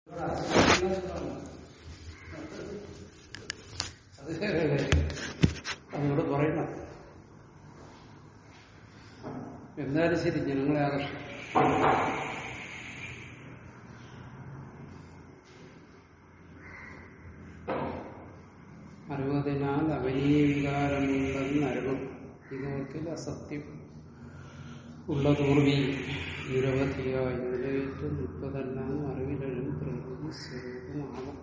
അത് വേറെ കാര്യം. അതിനോട് പറയണം എന്തായാലും ശരി ജനങ്ങളെ ആകർഷിക്കും അറുപതിനാൽ അപനീവികാരമുണ്ടെന്ന് അറിവും ഇതൊക്കെ അസത്യം ഉള്ള തോർവി നിരവധിയായി നിലയേറ്റ് മുപ്പതെല്ലാം അറിവിലും പ്രകൃതി സ്വരൂപമാകും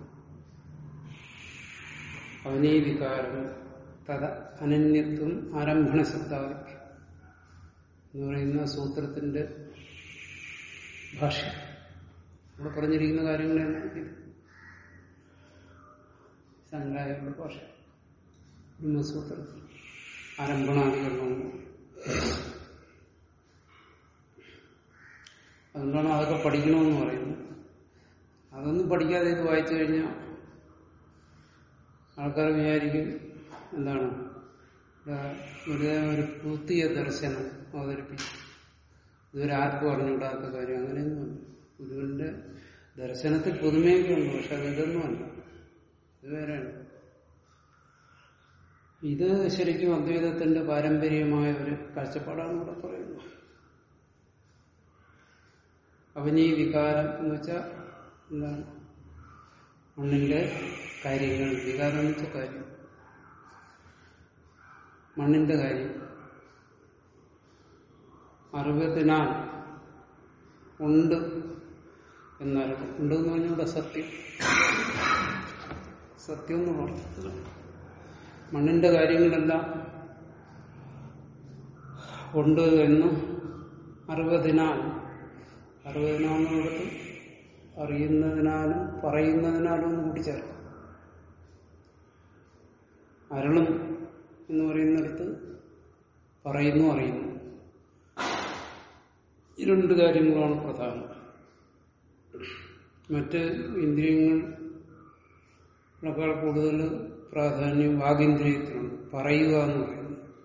അവനീ വികാരം തഥ അനന്യത്വം ആരംഭണ ശബ്ദാവി എന്ന് പറയുന്ന സൂത്രത്തിന്റെ ഭാഷ ഇവിടെ പറഞ്ഞിരിക്കുന്ന കാര്യങ്ങളാണ് ഇത് ശങ്കരാചാര്യരുടെ ഭാഷ ബ്രഹ്മസൂത്രത്തിൽ ആരംഭണാധികരണം അതുകൊണ്ടാണ് അതൊക്കെ പഠിക്കണമെന്ന് പറയുന്നത് അതൊന്നും പഠിക്കാതെ ഇത് വായിച്ചു കഴിഞ്ഞാൽ ആൾക്കാർ വിചാരിക്കും എന്താണ് ഇവിടെ ഒരു പുതിയ ദർശനം അവതരിപ്പിക്കും ഇതുവരെ ആർക്കും അറിഞ്ഞുകൂടാത്ത കാര്യം അങ്ങനെയൊന്നുമല്ല ഗുരുവിന്റെ ദർശനത്തിൽ പുതുമയൊക്കെ ഉണ്ട് പക്ഷെ അതിതൊന്നുമല്ല ഇത് വേറെയാണ് ഇത് ശരിക്കും അദ്വൈതത്തിന്റെ പാരമ്പര്യമായ ഒരു കാഴ്ചപ്പാടാണ് ഇവിടെ പറയുന്നത് അവനീ വികാരം എന്ന് വെച്ചാൽ എന്താണ് മണ്ണിന്റെ കാര്യങ്ങൾ വികാരം എന്ന് വെച്ചാൽ കാര്യം മണ്ണിന്റെ കാര്യം അറിവത്തിനാൽ ഉണ്ട് എന്നറിവ് ഉണ്ട് എന്ന് പറഞ്ഞാൽ ഇവിടെ സത്യം സത്യം എന്ന് പറഞ്ഞു മണ്ണിന്റെ കാര്യങ്ങളെല്ലാം ഉണ്ട് എന്ന് അറിവതിനാൽ അറിവതിനാളിനോടത്ത് അറിയുന്നതിനാലും പറയുന്നതിനാലും ഒന്ന് കൂട്ടിച്ചേർക്കും അരുളും എന്ന് പറയുന്നിടത്ത് പറയുന്നു അറിയുന്നു ഈ രണ്ട് കാര്യങ്ങളാണ് പ്രധാനം മറ്റ് ഇന്ദ്രിയങ്ങളെക്കാൾ കൂടുതൽ പ്രാധാന്യം വാഗിന്ദ്രിയത്തിനുണ്ട് പറയുക എന്ന് പറയുന്നത്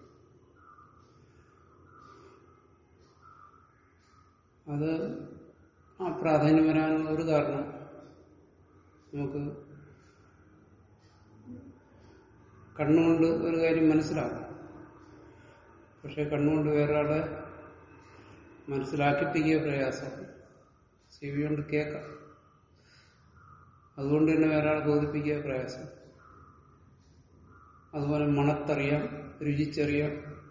അത് ആ പ്രാധാന്യം വരാനുള്ള ഒരു കാരണം നമുക്ക് കണ്ണുകൊണ്ട് ഒരു കാര്യം മനസ്സിലാവും പക്ഷെ കണ്ണുകൊണ്ട് വേറൊരാളെ മനസ്സിലാക്കിപ്പിക്കുക പ്രയാസം ചെവി കൊണ്ട് കേൾക്കാം അതുകൊണ്ട് തന്നെ വേറൊരാളെ ബോധിപ്പിക്കുക പ്രയാസം അതുപോലെ മണത്തറിയാം രുചിച്ചറിയാം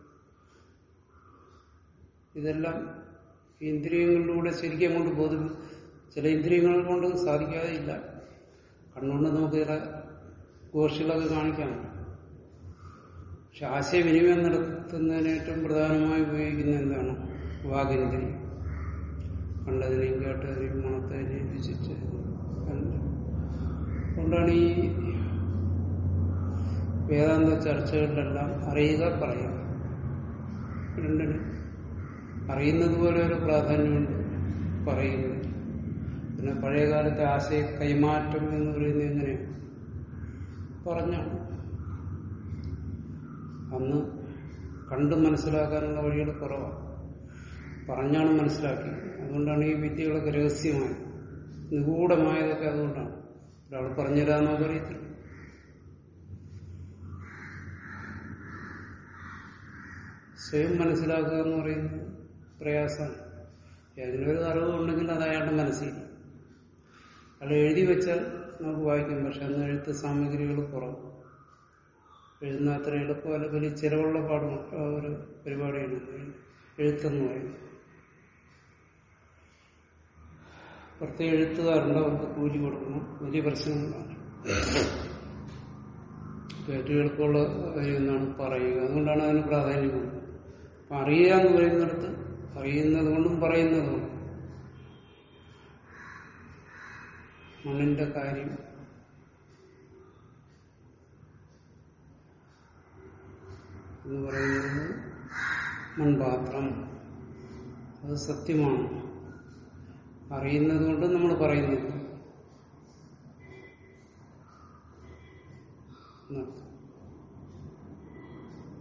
ഇതെല്ലാം ഇന്ദ്രിയങ്ങളിലൂടെ ശരിക്കും അങ്ങോട്ട് ബോധിപ്പി ചില ഇന്ദ്രിയങ്ങൾ കൊണ്ട് സാധിക്കാതെ ഇല്ല കണ്ണുകൊണ്ട് നമുക്ക് ചില ഗോഷികളൊക്കെ കാണിക്കാം പക്ഷെ ആശയവിനിമയം നടത്തുന്നതിന് ഏറ്റവും പ്രധാനമായി ഉപയോഗിക്കുന്ന എന്താണ് വാഗിന്ദ്രിയം കണ്ടതിനെയും കേട്ടതിനെയും മണത്തതിനെയും രുചിച്ച് അതുകൊണ്ടാണ് ഈ വേദാന്ത ചർച്ചകളിലെല്ലാം അറിയുക പറയുക രണ്ടിനും അറിയുന്നത് പോലെ ഒരു പ്രാധാന്യമുണ്ട് പറയുന്നത് പിന്നെ പഴയകാലത്തെ ആശയ കൈമാറ്റം എന്ന് പറയുന്നത് എങ്ങനെയാണ് പറഞ്ഞാണ് അന്ന് കണ്ട് മനസ്സിലാക്കാനുള്ള വഴികൾ കുറവാണ് പറഞ്ഞാണ് മനസ്സിലാക്കി അതുകൊണ്ടാണ് ഈ വിദ്യകളൊക്കെ രഹസ്യമായി നിഗൂഢമായതൊക്കെ അതുകൊണ്ടാണ് ഒരാൾ പറഞ്ഞുതരാമെന്നോ പറയത്തില്ല സ്വയം മനസ്സിലാക്കുക എന്ന് പറയുന്നത് പ്രയാസമാണ് ഏതിനൊരു അറിവ് ഉണ്ടെങ്കിൽ അത് അയാളുടെ മനസ്സിൽ അയാൾ എഴുതി വെച്ചാൽ നമുക്ക് വായിക്കും പക്ഷെ അന്ന് എഴുത്ത് സാമഗ്രികൾ കുറവ് എഴുതുന്ന അത്ര എളുപ്പമല്ല വലിയ ചിലവുള്ള പാടും ഒരു പരിപാടിയാണ് എഴുത്തെന്ന് പറയുന്നത് പ്രത്യേക എഴുത്തുകാരുണ്ട് അവർക്ക് കൂലി കൊടുക്കണം വലിയ പ്രശ്നങ്ങളാണ് ഏറ്റവും എളുപ്പമുള്ള കാര്യം എന്നാണ് പറയുക അതുകൊണ്ടാണ് അതിന് പ്രാധാന്യം അപ്പൊ അറിയുക എന്ന് പറയുന്നിടത്ത് അറിയുന്നത് കൊണ്ടും പറയുന്നത് കൊണ്ടും മണ്ണിന്റെ കാര്യം എന്ന് പറയുന്നത് മൺപാത്രം അത് സത്യമാണ് അറിയുന്നത് കൊണ്ട് നമ്മൾ പറയുന്നത്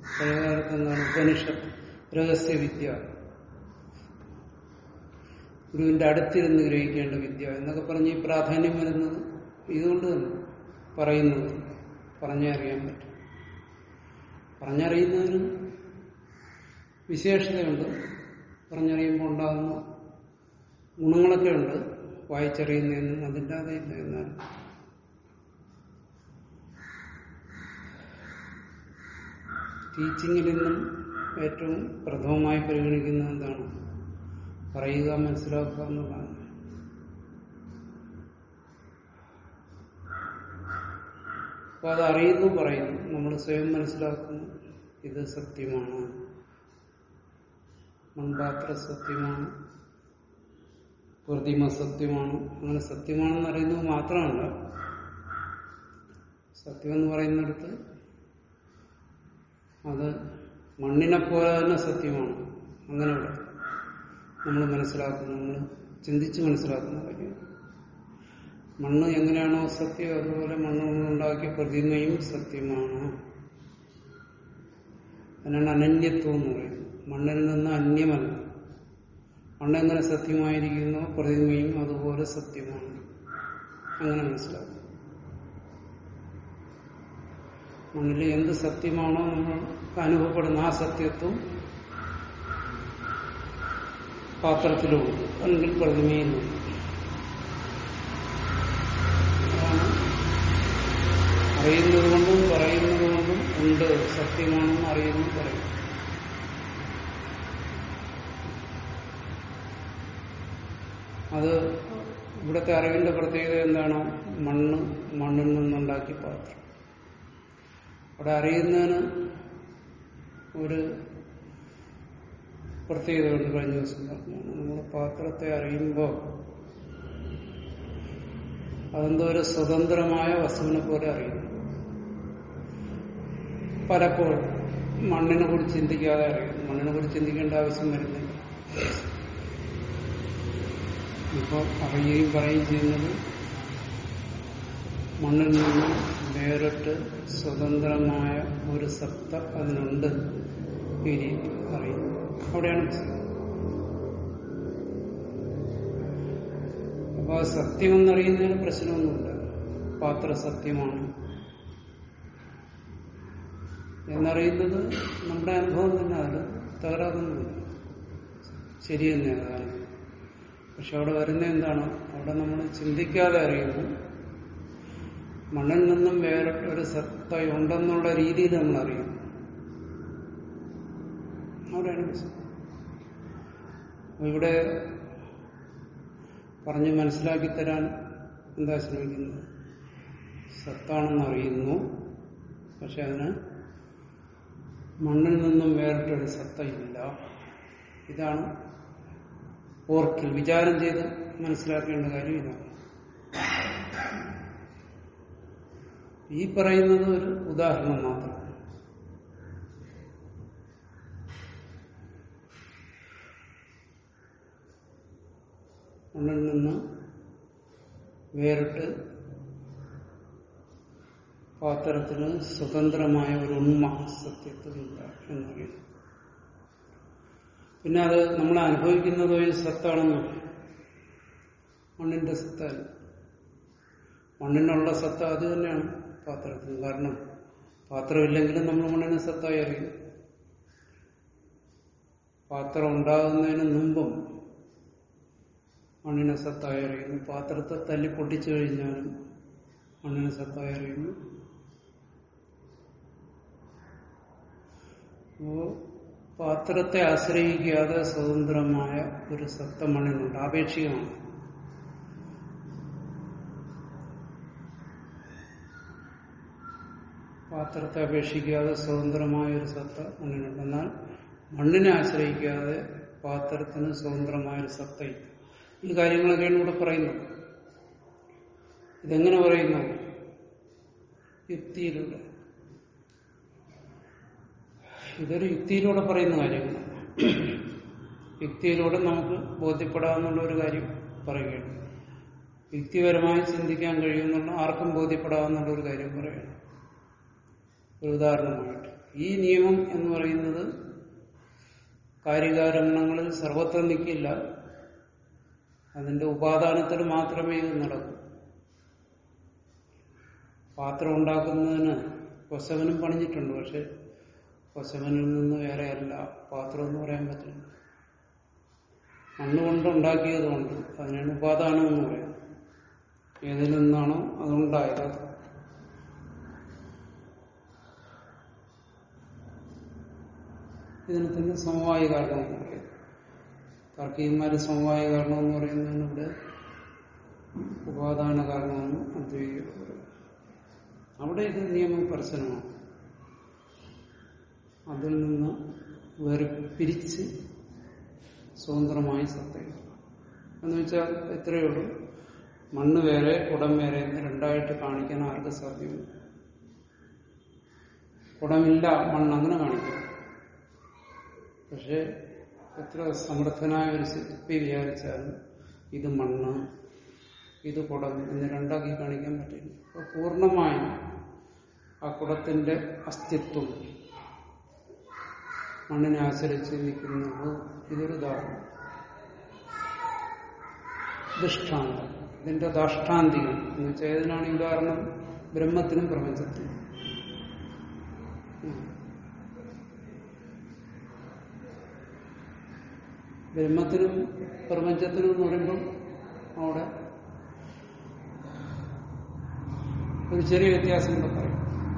പഴയകാലത്ത് എന്താണ് ഉപനിഷത്ത് രഹസ്യവിദ്യ ഗുരുവിന്റെ അടുത്തിരുന്ന് ഗ്രഹിക്കേണ്ട വിദ്യ എന്നൊക്കെ പറഞ്ഞ് ഈ പ്രാധാന്യം വരുന്നത് ഇതുകൊണ്ട് തന്നെ പറയുന്നത് പറഞ്ഞേ അറിയാൻ പറ്റും പറഞ്ഞറിയുന്നതിന് വിശേഷതയുണ്ട് പറഞ്ഞറിയുമ്പോൾ ഉണ്ടാകുന്ന ഗുണങ്ങളൊക്കെ ഉണ്ട് വായിച്ചറിയുന്നതിനും അതില്ലാതെ ഇല്ല എന്നാൽ ടീച്ചിങ്ങിൽ നിന്നും ഏറ്റവും പ്രഥമമായി പരിഗണിക്കുന്നത് എന്താണ് പറയുക മനസ്സിലാക്കുക എന്നുള്ളതാണ് അപ്പൊ അത് അറിയുന്നു പറയുന്നു നമ്മൾ സ്വയം മനസ്സിലാക്കുന്നു ഇത് സത്യമാണ് മൺപാത്ര സത്യമാണ് പ്രതിമ സത്യമാണ് അങ്ങനെ സത്യമാണെന്ന് അറിയുന്നത് മാത്രമല്ല സത്യം എന്ന് പറയുന്നിടത്ത് അത് മണ്ണിനെ പോലെ തന്നെ സത്യമാണ് അങ്ങനെ ഇവിടെ നമ്മൾ മനസ്സിലാക്കുന്നു നമ്മൾ ചിന്തിച്ച് മനസ്സിലാക്കുന്ന കാര്യം മണ്ണ് എങ്ങനെയാണോ സത്യം അതുപോലെ മണ്ണ് കൊണ്ടുണ്ടാക്കിയ പ്രതിമയും സത്യമാണ് അതിനാണ് അനന്യത്വം എന്ന് പറയുന്നത് മണ്ണിൽ നിന്ന് അന്യമല്ല മണ്ണെങ്ങനെ സത്യമായിരിക്കുന്നോ പ്രതിമയും അതുപോലെ സത്യമാണ് അങ്ങനെ മനസ്സിലാക്കും മണ്ണിൽ എന്ത് സത്യമാണോ നമ്മൾക്ക് അനുഭവപ്പെടുന്ന ആ സത്യത്വം പാത്രത്തിലുണ്ട് അല്ലെങ്കിൽ പ്രതിമയിലുണ്ട് അതാണ് അറിയുന്നത് കൊണ്ടും പറയുന്നത് കൊണ്ടും ഉണ്ട് സത്യമാണെന്ന് അറിയുന്നു പറയും അത് ഇവിടുത്തെ അറിവിന്റെ പ്രത്യേകത എന്താണ് മണ്ണ് മണ്ണിൽ നിന്നുണ്ടാക്കിയ പാത്രം അവിടെ അറിയുന്നതിന് ഒരു പ്രത്യേകതയുണ്ട് കഴിഞ്ഞ ദിവസം പറഞ്ഞാണ് നമ്മൾ പാത്രത്തെ അറിയുമ്പോൾ അതെന്തോ ഒരു സ്വതന്ത്രമായ വസ്തുവിനെ പോലെ അറിയുന്നു പലപ്പോഴും മണ്ണിനെ കുറിച്ച് ചിന്തിക്കാതെ അറിയുന്നു മണ്ണിനെ കുറിച്ച് ചിന്തിക്കേണ്ട ആവശ്യം വരുന്നില്ല ഇപ്പോൾ അറിയുകയും പറയുകയും ചെയ്യുന്നത് മണ്ണിൽ നിന്ന് വേറിട്ട് സ്വതന്ത്രമായ ഒരു സത്ത അതിനുണ്ട് ഈ രീതി അറിയുന്നു അവിടെയാണ് മനസ്സിലാക്കുന്നത് അപ്പൊ ആ സത്യം എന്നറിയുന്നതിന് പ്രശ്നമൊന്നുമില്ല പാത്ര സത്യമാണ് എന്നറിയുന്നത് നമ്മുടെ അനുഭവം തന്നെ അതിൽ തകരാറൊന്നുമില്ല ശരി തന്നെയാണ് അതാണ് പക്ഷെ അവിടെ വരുന്ന എന്താണ് അവിടെ നമ്മൾ ചിന്തിക്കാതെ അറിയുന്നു മണ്ണിൽ നിന്നും വേറെ ഒരു സത്തയുണ്ടെന്നുള്ള രീതിയിൽ നമ്മൾ അറിയുന്നു അവിടെയാണ് പ്രശ്നം അപ്പൊ ഇവിടെ പറഞ്ഞ് മനസ്സിലാക്കി തരാൻ എന്താ ശ്രമിക്കുന്നത് സത്താണെന്ന് അറിയുന്നു പക്ഷെ അതിന് മണ്ണിൽ നിന്നും വേറിട്ടൊരു സത്തയില്ല ഇതാണ് ഓർക്കിൽ വിചാരം ചെയ്ത് മനസ്സിലാക്കേണ്ട കാര്യം ഇതാണ് ഈ പറയുന്നത് ഒരു ഉദാഹരണം മാത്രം മണ്ണിൽ നിന്ന് വേറിട്ട് പാത്രത്തിന് സ്വതന്ത്രമായ ഒരു ഉണ്മ സത്യത്തിലില്ല എന്നറിയുന്നു പിന്നെ അത് നമ്മൾ അനുഭവിക്കുന്നത് ഒരു സത്താണെന്ന് മണ്ണിന്റെ സത്തല്ല മണ്ണിനുള്ള സത്ത അത് തന്നെയാണ് പാത്രത്തിന് കാരണം പാത്രമില്ലെങ്കിലും നമ്മൾ മണ്ണിനെ സത്തായി അറിയും പാത്രം ഉണ്ടാകുന്നതിന് മുമ്പും മണ്ണിനെ സത്തായി അറിയുന്നു പാത്രത്തെ തല്ലി പൊട്ടിച്ചു കഴിഞ്ഞാലും മണ്ണിനെ സത്തായി അറിയുന്നു അപ്പോ പാത്രത്തെ ആശ്രയിക്കാതെ സ്വതന്ത്രമായ ഒരു സത്ത മണ്ണിനുണ്ട് ആപേക്ഷികമാണ് പാത്രത്തെ അപേക്ഷിക്കാതെ സ്വതന്ത്രമായ ഒരു സത്ത മണ്ണിനുണ്ട് എന്നാൽ മണ്ണിനെ ആശ്രയിക്കാതെ പാത്രത്തിന് സ്വതന്ത്രമായ ഒരു സത്തയില്ല ഈ കാര്യങ്ങളൊക്കെയാണ് ഇവിടെ പറയുന്നത് ഇതെങ്ങനെ പറയുന്നു യുക്തിയിലൂടെ ഇതൊരു യുക്തിയിലൂടെ പറയുന്ന കാര്യങ്ങളാണ് യുക്തിയിലൂടെ നമുക്ക് ബോധ്യപ്പെടാവുന്ന ഒരു കാര്യം പറയുകയാണ് യുക്തിപരമായി ചിന്തിക്കാൻ കഴിയുന്നുള്ള ആർക്കും ബോധ്യപ്പെടാവുന്ന ഒരു കാര്യം പറയുകയാണ് ഒരു ഉദാഹരണമായിട്ട് ഈ നിയമം എന്ന് പറയുന്നത് കാര്യകാരണങ്ങളിൽ സർവത്ര നിൽക്കില്ല അതിന്റെ ഉപാദാനത്തിൽ മാത്രമേ ഇത് നടക്കൂ പാത്രം ഉണ്ടാക്കുന്നതിന് കൊശവനും പണിഞ്ഞിട്ടുണ്ട് പക്ഷെ കൊശവനിൽ നിന്ന് വേറെ അല്ല പാത്രം എന്ന് പറയാൻ പറ്റില്ല മണ്ണുകൊണ്ട് ഉണ്ടാക്കിയതുകൊണ്ട് അതിനാണ് ഉപാദാനം എന്ന് പറയുന്നത് ഏതിൽ നിന്നാണോ അതുണ്ടായത് ഇതിന് തന്നെ സമവായ കാരണം എന്ന് പറയും താർക്കികന്മാര് സമവായ കാരണം എന്ന് പറയുന്നതിന് ഇവിടെ ഉപാദാന കാരണമെന്ന് അദ്വൈതികൾ പറയും അവിടെ ഇത് നിയമപരസനമാണ് അതിൽ നിന്ന് വേർപിരിച്ച് സ്വതന്ത്രമായി സത്തയും എന്ന് വെച്ചാൽ എത്രയേ ഉള്ളൂ മണ്ണ് വേറെ കുടം വേറെ എന്ന് രണ്ടായിട്ട് കാണിക്കാൻ ആർക്ക് സാധ്യമല്ല കുടമില്ല മണ്ണ് അങ്ങനെ കാണിക്കാം പക്ഷെ എത്ര സമർത്ഥനായ ഒരു ശില്പി വിചാരിച്ചാലും ഇത് മണ്ണ് ഇത് കുടം എന്ന് രണ്ടാക്കി കാണിക്കാൻ പറ്റില്ല അപ്പൊ പൂർണ്ണമായും ആ കുടത്തിന്റെ അസ്തിത്വം മണ്ണിനെ ആശ്രയിച്ച് നിൽക്കുന്നത് ഇതൊരു ഉദാഹരണം ദൃഷ്ടാന്തം ഇതിന്റെ ദാഷ്ടാന്തികം എന്ന് വെച്ചാൽ ഏതിനാണ് ഈ ഉദാഹരണം ബ്രഹ്മത്തിനും പ്രപഞ്ചത്തിനും ഉം. ബ്രഹ്മത്തിനും പ്രപഞ്ചത്തിനും എന്ന് പറയുമ്പോൾ അവിടെ ഒരു ചെറിയ വ്യത്യാസം കൂടെ പറയും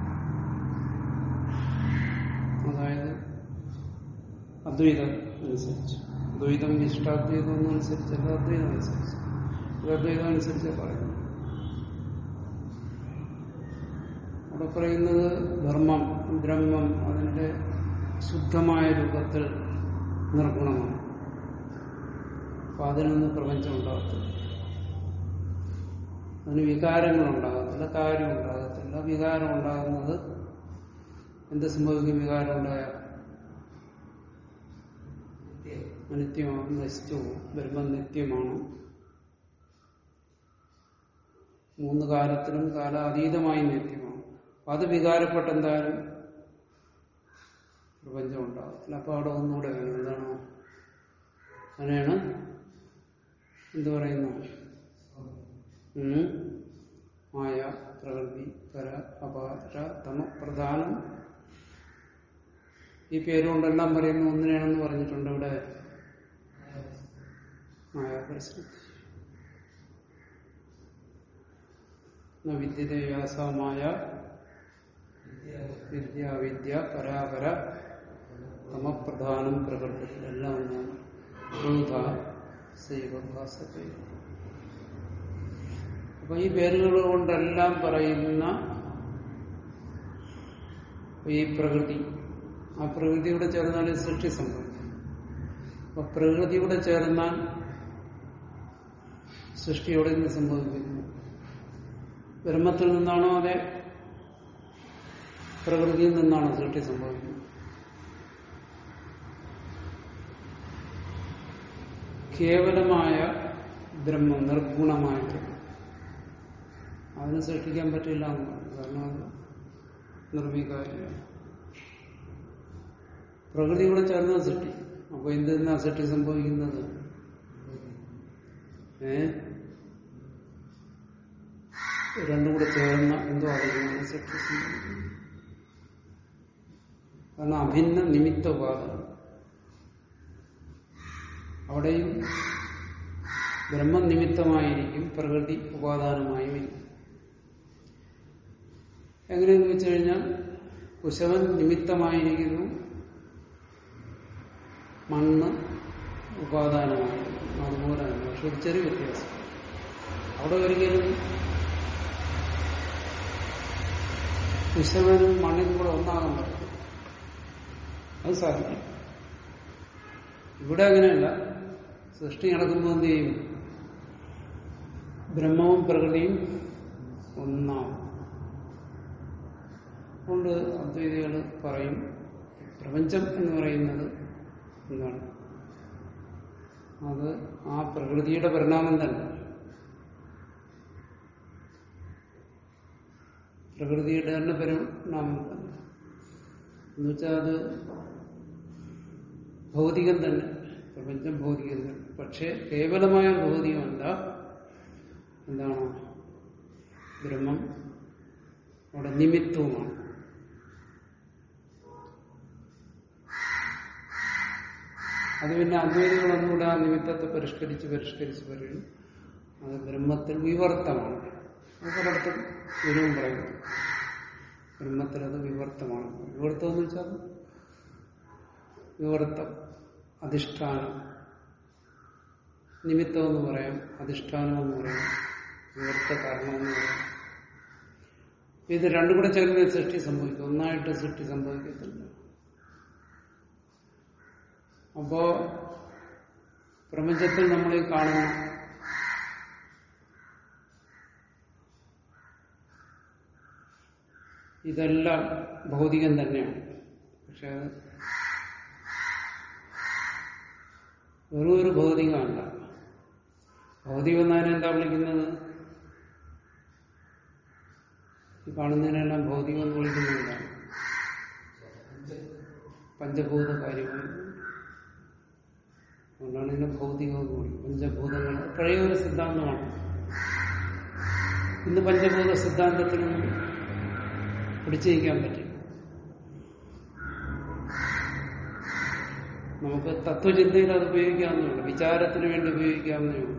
അതായത് അദ്വൈതം അനുസരിച്ച് ദ്വൈതം ഇഷ്ടാദ്വൈതം ഒന്നും അനുസരിച്ചല്ല അദ്വൈതം അനുസരിച്ച് ഇത് അദ്വൈതം അനുസരിച്ച് പറയുന്നു അവിടെ പറയുന്നത് ധർമ്മം ബ്രഹ്മം അതിന്റെ ശുദ്ധമായ രൂപത്തിൽ നിർഗുണമാണ് അപ്പൊ അതിനൊന്നും പ്രപഞ്ചം ഉണ്ടാകത്തില്ല അതിന് വികാരങ്ങൾ ഉണ്ടാകത്തില്ല കാര്യം ഉണ്ടാകത്തില്ല വികാരം ഉണ്ടാകുന്നത് എന്ത് സംഭവിക്കും വികാരം ഉണ്ടായാൽ നിത്യമാണ് നശിച്ചു പോകും ബ്രഹ്മം നിത്യമാണ് മൂന്ന് കാലത്തിലും കാലാതീതമായി നിത്യമാണ് അപ്പൊ അത് വികാരപ്പെട്ട എന്തായാലും പ്രപഞ്ചം ഉണ്ടാകത്തില്ല അപ്പൊ അവിടെ ഒന്നുകൂടെ വേണം എന്താണ് അങ്ങനെയാണ് എന്ത് പറയുന്നു ഉം? മായ പ്രകൃതി പര അപാര തമ പ്രധാനം ഈ പേരുകൊണ്ടെല്ലാം പറയുന്ന ഒന്നിനാണെന്ന് പറഞ്ഞിട്ടുണ്ട് ഇവിടെ മായ പ്രശ്നം വിദ്യതയാസമായ വിദ്യ വിദ്യ പരാപര തമപ്രധാനം പ്രകൃതി എല്ലാം ഒന്നാണ് ക്രോധ സൈവഭാസത്തെ അപ്പൊ ഈ പേരുകൾ കൊണ്ടെല്ലാം പറയുന്ന ഈ പ്രകൃതി ആ പ്രകൃതിയുടെ ചേർന്നാൽ സൃഷ്ടി സംഭവിക്കും അപ്പൊ പ്രകൃതിയുടെ ചേർന്നാൽ സൃഷ്ടി എവിടെ നിന്ന് സംഭവിക്കുന്നു ബ്രഹ്മത്തിൽ നിന്നാണോ അതെ പ്രകൃതിയിൽ നിന്നാണോ സൃഷ്ടി സംഭവിക്കുന്നത് കേവലമായ ബ്രഹ്മം നിർഗുണമായ ബ്രഹ്മം അതിനെ സൃഷ്ടിക്കാൻ പറ്റില്ല എന്ന് പറഞ്ഞു കാരണം അത് നിർവികാരിയാണ് പ്രകൃതിയോടെ ചേർന്ന സൃഷ്ടി അപ്പൊ എന്തിനാ സൃഷ്ടി സംഭവിക്കുന്നത് ഏ രണ്ടും കൂടെ ചേർന്ന എന്തോ അറിയുന്ന സൃഷ്ടി സംഭവിക്കുന്നത് കാരണം അഭിന്ന നിമിത്ത ഉപാദനം അവിടെയും ബ്രഹ്മം നിമിത്തമായിരിക്കും പ്രകൃതി ഉപാദാനമായും ഇരിക്കും എങ്ങനെയെന്ന് വെച്ച് കഴിഞ്ഞാൽ കുശവൻ നിമിത്തമായിരിക്കുന്നു മണ്ണ് ഉപാദാനമായിരിക്കുന്നു അതുപോലെ തന്നെ പക്ഷെ ഒരു ചെറിയ വ്യത്യാസം അവിടെ ഒരിക്കലും കുശവനും മണ്ണിനും കൂടെ ഒന്നാകാൻ പറ്റില്ല അത് സാധിക്കും ഇവിടെ അങ്ങനെയല്ല സൃഷ്ടി നടക്കുമ്പോൾ എന്ത് ചെയ്യും ബ്രഹ്മവും പ്രകൃതിയും ഒന്നാവും അതുകൊണ്ട് അദ്വൈതികൾ പറയും പ്രപഞ്ചം എന്ന് പറയുന്നത് എന്താണ് അത് ആ പ്രകൃതിയുടെ പരിണാമം തന്നെ പ്രകൃതിയുടെ തന്നെ പരിണാമം തന്നെ എന്നുവെച്ചാൽ അത് ഭൗതികം തന്നെ പ്രപഞ്ചം ഭൗതികം തന്നെ പക്ഷെ കേവലമായ ഭൗതികമല്ല എന്താണ് ബ്രഹ്മം അവിടെ നിമിത്തവുമാണ് അത് പിന്നെ അദ്വൈതികളൊന്നുകൂടെ ആ നിമിത്തത്തെ പരിഷ്കരിച്ച് പരിഷ്കരിച്ച് പറയും അത് ബ്രഹ്മത്തിൽ വിവർത്തമാണ് അത് പലയിടത്തും ഗുരുവും പറയുന്നു ബ്രഹ്മത്തിൽ അത് വിവർത്തമാണ് വിവർത്തം എന്ന് വെച്ചാൽ വിവർത്തം അധിഷ്ഠാനം നിമിത്തം എന്ന് പറയാം അധിഷ്ഠാനം എന്ന് പറയാം വിവർത്ത കാരണം എന്ന് പറയാം ഇത് രണ്ടും കൂടെ ചേർന്ന് സൃഷ്ടി സംഭവിക്കും ഒന്നായിട്ട് സൃഷ്ടി സംഭവിക്കത്തില്ല അപ്പോ പ്രപഞ്ചത്തിൽ നമ്മൾ ഈ കാണുന്ന ഇതെല്ലാം ഭൗതികം തന്നെയാണ് പക്ഷെ അത് വെറും ഒരു ഭൗതികമല്ല ഭൗതികം എന്നതിനെ എന്താ വിളിക്കുന്നത് ഈ കാണുന്നതിനെല്ലാം ഭൗതികം എന്ന് വിളിക്കുന്നതാണ് പഞ്ചഭൂത കാര്യങ്ങൾ അതുകൊണ്ടാണ് ഇതിനെ ഭൗതികം എന്ന് വിളിക്കുന്നത് പഞ്ചഭൂതങ്ങൾ പഴയ ഒരു സിദ്ധാന്തമാണ് ഇന്ന് പഞ്ചഭൂത സിദ്ധാന്തത്തിനൊന്നും പിടിച്ചു നിൽക്കാൻ പറ്റില്ല നമുക്ക് തത്വചിന്തയിൽ അത് ഉപയോഗിക്കാവുന്നേ ഉള്ളൂ വിചാരത്തിന് വേണ്ടി ഉപയോഗിക്കാവുന്നേ ഉള്ളൂ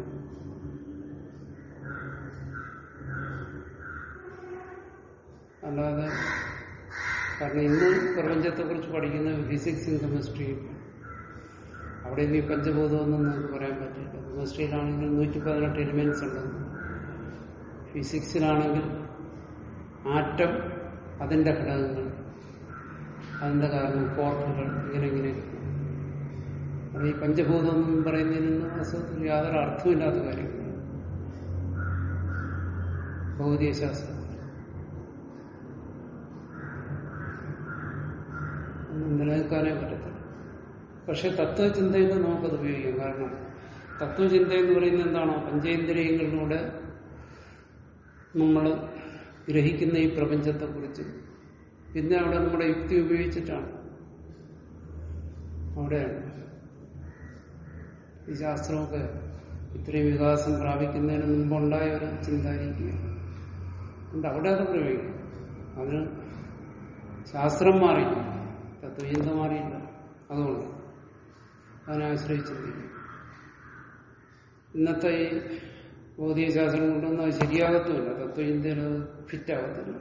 അല്ലാതെ കാരണം ഇന്ന് പ്രപഞ്ചത്തെക്കുറിച്ച് പഠിക്കുന്ന ഫിസിക്സും കെമിസ്ട്രിയും അവിടെ ഈ പഞ്ചഭൂതമൊന്നും നമുക്ക് പറയാൻ പറ്റില്ല കെമിസ്ട്രിയിലാണെങ്കിൽ നൂറ്റി പതിനെട്ട് എലിമെന്റ്സ് ഉണ്ടെന്ന് ഫിസിക്സിലാണെങ്കിൽ ആറ്റം അതിന്റെ ഘടകങ്ങൾ അതിന്റെ കാരണം പോർട്ടുകൾ ഇങ്ങനെ ഇങ്ങനെ അത് ഈ പഞ്ചഭൂതം എന്ന് പറയുന്നതിന് വാസ്തവത്തിൽ യാതൊരു അർത്ഥമില്ലാത്ത കാര്യങ്ങളാണ് ഭൗതികശാസ്ത്രം ഒന്നും നിലനിൽക്കാനേ പറ്റത്തില്ല പക്ഷെ തത്വചിന്തയിൽ നമുക്കത് ഉപയോഗിക്കാം കാരണം തത്വചിന്ത എന്ന് പറയുന്നത് എന്താണോ പഞ്ചേന്ദ്രിയങ്ങളിലൂടെ നമ്മൾ ഗ്രഹിക്കുന്ന ഈ പ്രപഞ്ചത്തെക്കുറിച്ച് പിന്നെ അവിടെ നമ്മുടെ യുക്തി ഉപയോഗിച്ചിട്ടാണ് അവിടെയാണ് ഈ ശാസ്ത്രമൊക്കെ ഇത്രയും വികാസം പ്രാപിക്കുന്നതിന് മുമ്പുണ്ടായ ഒരു ചിന്താരീതിയാണ് അതുകൊണ്ട് അവിടെ അത് പ്രയോഗിക്കും അതിന് ശാസ്ത്രം മാറി തത്വചിന്ത മാറിയില്ല അതുകൊണ്ട് അതിനെ ആശ്രയിച്ചിരിക്കും ഇന്നത്തെ ഈ ഭൗതിക ശാസ്ത്രം കൊണ്ടൊന്നും അത് ശരിയാകത്തുമില്ല തത്വചിന്തയിൽ അത് ഫിറ്റാകത്തില്ല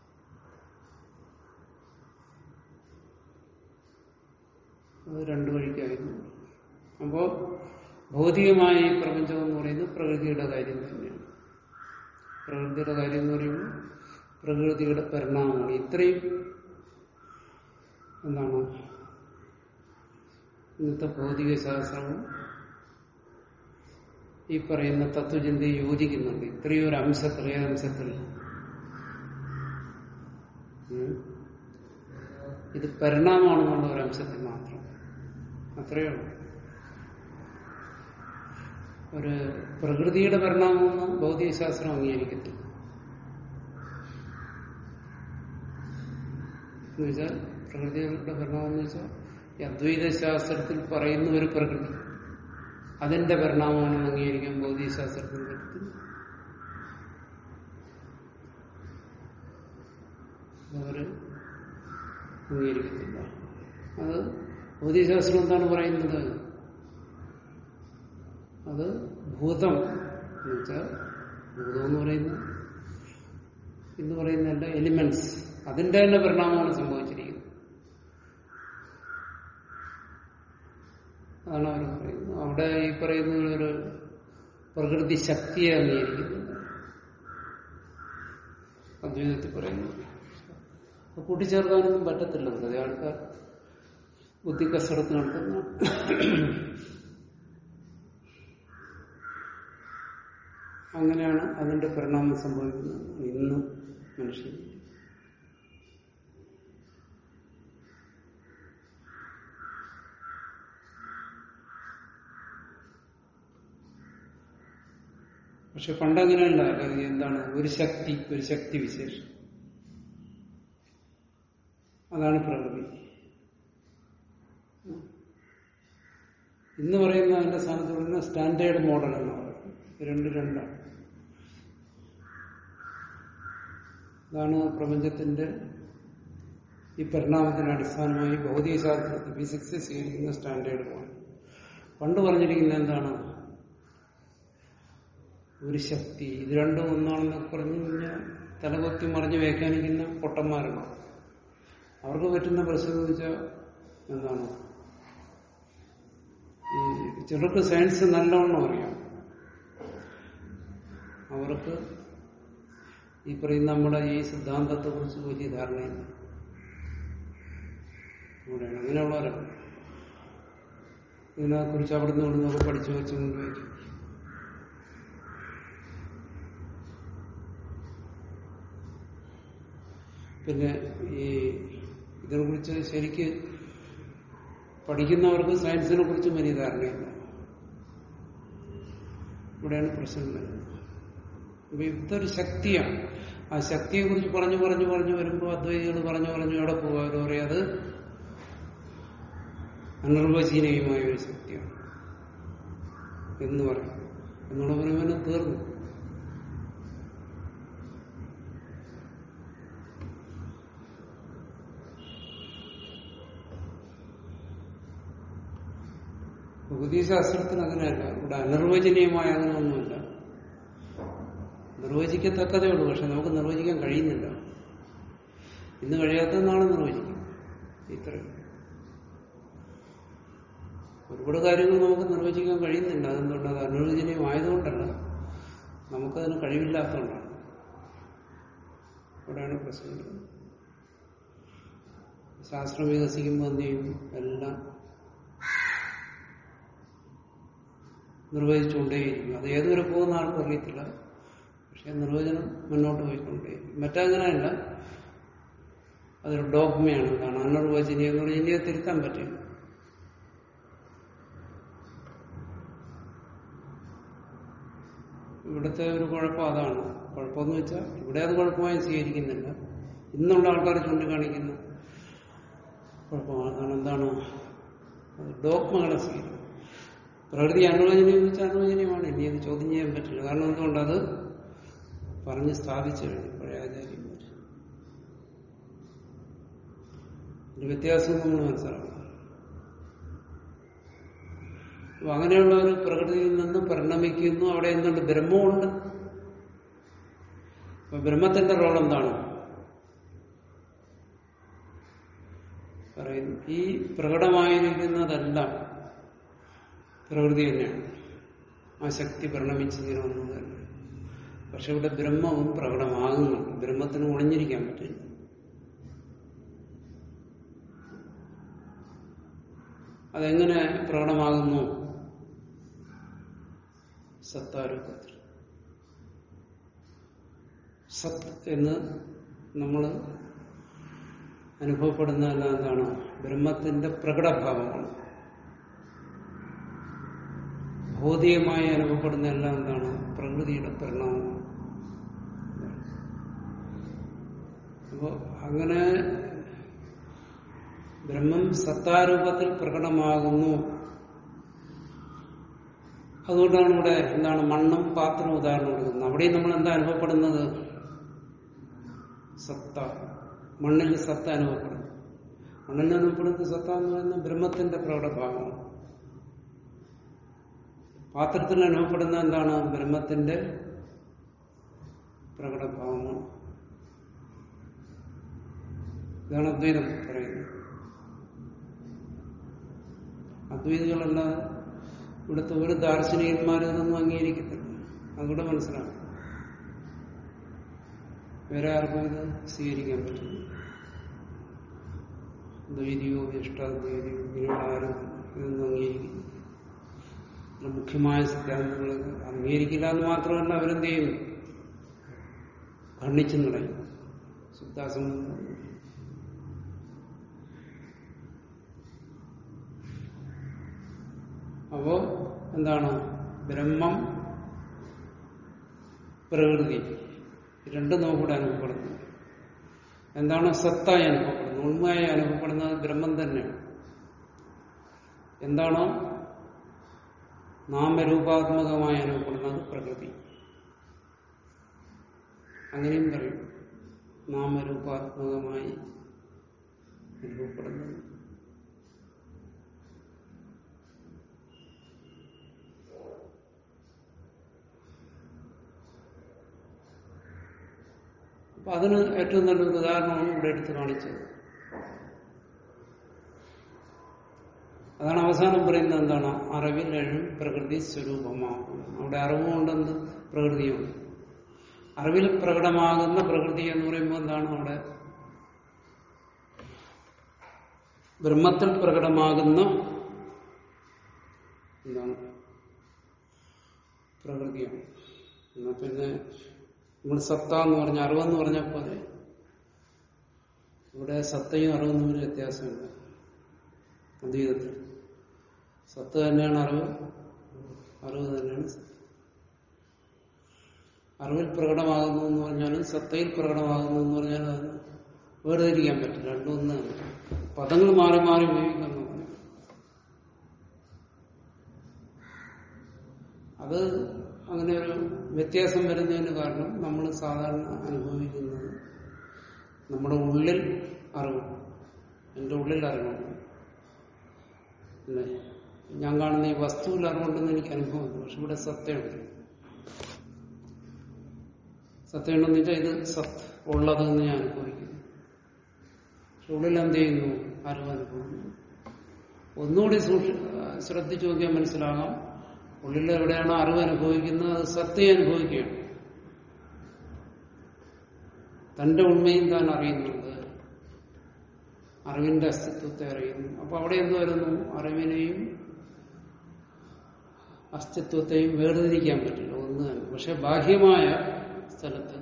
അത് രണ്ടു വഴിക്കായിരുന്നു അപ്പോ ഭൗതികമായ ഈ പ്രപഞ്ചം എന്ന് പറയുന്നത് പ്രകൃതിയുടെ കാര്യം തന്നെയാണ് പ്രകൃതിയുടെ കാര്യം എന്ന് പറയുമ്പോൾ പ്രകൃതിയുടെ പരിണാമമാണ് ഇത്രയും എന്താണ് ഇന്നത്തെ ഭൗതിക ശാസ്ത്രവും ഈ പറയുന്ന തത്വചിന്തയെ യോജിക്കുന്നുണ്ട് ഇത്രയും ഒരു അംശത്തിൽ ഏതംശത്തിൽ ഉം. ഇത് പരിണാമമാണെന്നുള്ള ഒരു അംശത്തിൽ മാത്രം അത്രയേ ഉള്ളൂ ഒരു പ്രകൃതിയുടെ പരിണാമമൊന്നും ഭൗതികശാസ്ത്രം അംഗീകരിക്കത്തില്ല എന്നുവെച്ചാൽ പ്രകൃതിയുടെ പരിണാമം എന്ന് വെച്ചാൽ ഈ അദ്വൈത ശാസ്ത്രത്തിൽ പറയുന്ന ഒരു പ്രകൃതി അതിന്റെ പരിണാമമാണ് അംഗീകരിക്കാൻ ഭൗതികശാസ്ത്രത്തിൽ പറ്റത്തില്ല അവര് അംഗീകരിക്കത്തില്ല അത് ഭൗതികശാസ്ത്രം എന്താണ് പറയുന്നത് അത് ഭൂതം എന്ന് വെച്ചാൽ ഭൂതം എന്ന് പറയുന്നത് എന്ന് പറയുന്നതല്ല എലിമെന്റ്സ് അതിന്റെ തന്നെ പരിണാമമാണ് സംഭവിച്ചിരിക്കുന്നത് അതാണ് അവർ പറയുന്നത് അവിടെ ഈ പറയുന്ന ഒരു പ്രകൃതി ശക്തിയെ അംഗീകരിക്കുന്നില്ല അദ്വൈതത്തിൽ പറയുന്നു അത് കൂട്ടിച്ചേർക്കാനൊന്നും പറ്റത്തില്ല വെറുതെ ആൾക്കാർ ബുദ്ധി കസരത്ത് നടത്തുന്ന അങ്ങനെയാണ് അതിന്റെ പരിണാമം സംഭവിക്കുന്നത് ഇന്നും മനുഷ്യൻ പക്ഷെ പണ്ടങ്ങനെയല്ല അല്ലെങ്കിൽ എന്താണ് ഒരു ശക്തി ഒരു ശക്തി വിശേഷം അതാണ് പ്രകൃതി ഇന്ന് പറയുന്ന അതിന്റെ സ്ഥാനത്ത് പറയുന്ന സ്റ്റാൻഡേർഡ് മോഡൽ എന്ന് പറയും രണ്ട് രണ്ടാണ് അതാണ് പ്രപഞ്ചത്തിന്റെ ഈ പരിണാമത്തിന് അടിസ്ഥാനമായി ഭൗതികശാസ്ത്രത്തിൽ ഫിസിക്സ് സ്വീകരിക്കുന്ന സ്റ്റാൻഡേർഡ് മോഡൽ പണ്ട് പറഞ്ഞിരിക്കുന്നത് എന്താണ് ഒരു ശക്തി ഇത് രണ്ടും ഒന്നാണെന്നൊക്കെ പറഞ്ഞു കഴിഞ്ഞാൽ തലകൊത്തി മറിഞ്ഞ് വ്യാഖ്യാനിക്കുന്ന പൊട്ടന്മാരാണ് അവർക്ക് പറ്റുന്ന പ്രശ്നം എന്ന് വെച്ചാൽ എന്താണ് ഈ ചിലർക്ക് സയൻസ് നല്ലവണ്ണം അറിയാം അവർക്ക് ഈ പറയുന്ന നമ്മുടെ ഈ സിദ്ധാന്തത്തെ കുറിച്ച് വലിയ ധാരണയില്ല ഇവിടെയാണ് അങ്ങനെയുള്ളവരാണ് ഇതിനെക്കുറിച്ച് അവിടുന്ന് ഇവിടുന്നൊക്കെ പഠിച്ചു വെച്ചുകൊണ്ട് വയ്ക്കും പിന്നെ ഈ ഇതിനെക്കുറിച്ച് ശരിക്ക് പഠിക്കുന്നവർക്ക് സയൻസിനെ കുറിച്ച് വലിയ ധാരണയില്ല ഇവിടെയാണ് പ്രശ്നം വരുന്നത് അപ്പൊ ഇതൊരു ശക്തിയാണ് ആ ശക്തിയെ കുറിച്ച് പറഞ്ഞു പറഞ്ഞു പറഞ്ഞു വരുമ്പോൾ അദ്വൈതികൾ പറഞ്ഞു പറഞ്ഞു എവിടെ പോകുക അവർ പറയും അത് അനിർവചനീയമായ ഒരു ശക്തിയാണ് എന്ന് പറയും എന്നുള്ള പറയുമ്പോൾ തീർന്നു ഭൗതികശാസ്ത്രത്തിന് അങ്ങനെയല്ല ഇവിടെ അനിർവചനീയമായ അങ്ങനെ ഒന്നുമില്ല നിർവചിക്കത്തക്കതേ ഉള്ളൂ പക്ഷെ നമുക്ക് നിർവചിക്കാൻ കഴിയുന്നില്ല ഇന്ന് കഴിയാത്ത നാളെ നിർവചിക്കും ഇത്രയും ഒരുപാട് കാര്യങ്ങൾ നമുക്ക് നിർവചിക്കാൻ കഴിയുന്നില്ല അതെന്തുകൊണ്ട് അത് അനിർവചനീയമായതുകൊണ്ടല്ല നമുക്കതിന് കഴിവില്ലാത്തതുകൊണ്ടാണ് അവിടെയാണ് പ്രശ്നം ശാസ്ത്രം വികസിക്കുമ്പോൾ എന്ത് ചെയ്യും എല്ലാം നിർവഹിച്ചുകൊണ്ടേയിരിക്കും അത് ഏതുവരെ പോകുന്ന ആൾക്കും അറിയത്തില്ല പക്ഷെ നിർവചനം മുന്നോട്ട് പോയിക്കൊണ്ടേയിരിക്കും മറ്റങ്ങനെയല്ല അതൊരു ഡോഗ്മയാണ് എന്താണ് അനിർവചനീയം എന്ന് പറഞ്ഞാൽ ഇന്ത്യയെ തിരുത്താൻ പറ്റില്ല ഇവിടുത്തെ ഒരു കുഴപ്പം അതാണ് കുഴപ്പമെന്ന് വെച്ചാൽ ഇവിടെ അത് കുഴപ്പമായി സ്വീകരിക്കുന്നില്ല ഇന്നുള്ള ആൾക്കാർ ചൂണ്ടിക്കാണിക്കുന്ന കുഴപ്പമാണ് കാരണം എന്താണ് ഡോക്മകളെ സ്വീകരിക്കും പ്രകൃതി അനുവചനീയം വെച്ചാൽ അനുവചനീയമാണ് ഇനി അത് ചോദ്യം ചെയ്യാൻ പറ്റില്ല കാരണം എന്തുകൊണ്ട് അത് പറഞ്ഞ് സ്ഥാപിച്ചു കഴിഞ്ഞു പഴയ ആചാര്യന്മാർ ഒരു വ്യത്യാസം നമ്മൾ മനസ്സിലാക്കണം അപ്പൊ അങ്ങനെയുള്ള ഒരു പ്രകൃതിയിൽ നിന്ന് പരിണമിക്കുന്നു അവിടെ എന്തുണ്ട് ബ്രഹ്മമുണ്ട് അപ്പൊ ബ്രഹ്മത്തിന്റെ റോൾ എന്താണ് പറയുന്നു ഈ പ്രകടമായിരിക്കുന്നതെല്ലാം പ്രകൃതി തന്നെയാണ് ആ ശക്തി പരിണമിച്ചിങ്ങനെ വന്നത് തന്നെ പക്ഷെ ഇവിടെ ബ്രഹ്മവും പ്രകടമാകുന്നുണ്ട് ബ്രഹ്മത്തിന് ഒളിഞ്ഞിരിക്കാൻ പറ്റില്ല അതെങ്ങനെ പ്രകടമാകുന്നു സത്താരൂപത്തിൽ സത്ത് എന്ന് നമ്മൾ അനുഭവപ്പെടുന്നതെല്ലാം എന്താണ് ബ്രഹ്മത്തിന്റെ പ്രകടഭാവമാണ് ഭൗതികമായി അനുഭവപ്പെടുന്ന എല്ലാം എന്താണ് പ്രകൃതിയുടെ പരിണാമം അപ്പോ അങ്ങനെ ബ്രഹ്മം സത്താരൂപത്തിൽ പ്രകടമാകുന്നു അതുകൊണ്ടാണ് ഇവിടെ എന്താണ് മണ്ണും പാത്രവും ഉദാഹരണം കൊടുക്കുന്നത് അവിടെയും നമ്മൾ എന്താ അനുഭവപ്പെടുന്നത് സത്ത മണ്ണിൽ സത്ത അനുഭവപ്പെടുന്നു മണ്ണിൽ അനുഭവപ്പെടുന്ന സത്ത എന്ന് പറയുന്നത് ബ്രഹ്മത്തിന്റെ പ്രകടഭാവമാണ് പാത്രത്തിൽ അനുഭവപ്പെടുന്ന എന്താണ് ബ്രഹ്മത്തിന്റെ പ്രകടഭാവമാണ് ഇതാണ് അദ്വൈതം പറയുന്നത് അദ്വൈതികളല്ലാതെ ഇവിടുത്തെ ഒരു ദാർശനികന്മാരും ഇതൊന്നും അംഗീകരിക്കത്തില്ല അതുകൂടെ മനസ്സിലാക്കും വേറെ ആർക്കും ഇത് സ്വീകരിക്കാൻ പറ്റില്ല ദ്വൈതിയോ ഇഷ്ടാദ്വൈതിയോ ഇങ്ങനെയുള്ള ആരും ഇതൊന്നും അംഗീകരിക്കില്ല ഇതിലെ മുഖ്യമായ സിദ്ധാന്തങ്ങൾ അംഗീകരിക്കില്ല എന്ന് മാത്രമല്ല അവരെന്ത് ചെയ്യും ഖണ്ഡിച്ചു കളയും ശുദ്ധാസംബന്ധം അപ്പോ എന്താണ് ബ്രഹ്മം പ്രകൃതി രണ്ടും നമുക്കിവിടെ അനുഭവപ്പെടുന്നു എന്താണ് സത്തായി അനുഭവപ്പെടുന്നത് ഉണ്മയായി അനുഭവപ്പെടുന്നത് ബ്രഹ്മം തന്നെയാണ് എന്താണോ നാമരൂപാത്മകമായി അനുഭവപ്പെടുന്നത് പ്രകൃതി അങ്ങനെയും പറയും നാമരൂപാത്മകമായി അനുഭവപ്പെടുന്നത് അപ്പൊ അതിന് ഏറ്റവും നല്ലൊരു ഉദാഹരണമാണ് ഇവിടെ എടുത്ത് കാണിച്ചത് അതാണ് അവസാനം പറയുന്നത് എന്താണ് അറിവിൽ എഴും പ്രകൃതി സ്വരൂപമാകും അവിടെ അറിവുകൊണ്ടെന്ത് പ്രകൃതിയുണ്ട് അറിവിൽ പ്രകടമാകുന്ന പ്രകൃതി എന്ന് പറയുമ്പോൾ എന്താണ് അവിടെ ബ്രഹ്മത്തിൽ പ്രകടമാകുന്ന എന്താണ് പ്രകൃതിയാണ് എന്നാ പിന്നെ നമ്മൾ സത്ത എന്ന് പറഞ്ഞ അറിവെന്ന് പറഞ്ഞ പോലെ ഇവിടെ സത്തയും അറിവും തമ്മിൽ വ്യത്യാസമുണ്ട് അദ്വൈതത്തിൽ സത്ത് തന്നെയാണ് അറിവ് അറിവ് തന്നെയാണ് സത്ത് അറിവിൽ പ്രകടമാകുന്നു എന്ന് പറഞ്ഞാലും സത്തയിൽ പ്രകടമാകുന്നു എന്ന് പറഞ്ഞാലും അത് വേർതിരിക്കാൻ പറ്റില്ല രണ്ടും ഒന്ന് പദങ്ങൾ മാറി മാറി ഉപയോഗിക്കുന്നു അത് അങ്ങനെ ഒരു വ്യത്യാസം വരുന്നതിന് കാരണം നമ്മൾ സാധാരണ അനുഭവിക്കുന്നത് നമ്മുടെ ഉള്ളിൽ അറിവ് എൻ്റെ ഉള്ളിൽ അറിവുണ്ട് അല്ലേ ഞാൻ കാണുന്ന ഈ വസ്തുവിൽ അറിവുണ്ടെന്ന് എനിക്ക് അനുഭവമുണ്ട് പക്ഷെ ഇവിടെ സത്യമുണ്ട് സത്യമുണ്ടെന്ന് വെച്ചാൽ ഇത് സത്ത് ഉള്ളതെന്ന് ഞാൻ അനുഭവിക്കുന്നു പക്ഷെ ഉള്ളിൽ എന്ത് ചെയ്യുന്നു അറിവ് അനുഭവിക്കുന്നു ഒന്നുകൂടി സൂക്ഷി ശ്രദ്ധിച്ചു നോക്കിയാൽ മനസ്സിലാകാം ഉള്ളിൽ എവിടെയാണോ അറിവ് അനുഭവിക്കുന്നത് അത് സത്യം അനുഭവിക്കുകയാണ് തന്റെ ഉണ്മയും താൻ അറിയുന്നുണ്ട് അറിവിന്റെ അസ്തിത്വത്തെ അറിയുന്നു അപ്പൊ അവിടെ എന്ത് വരുന്നു അറിവിനെയും അസ്തിത്വത്തെയും വേർതിരിക്കാൻ പറ്റില്ല ഒന്ന് തന്നെ പക്ഷെ ബാഹ്യമായ സ്ഥലത്ത്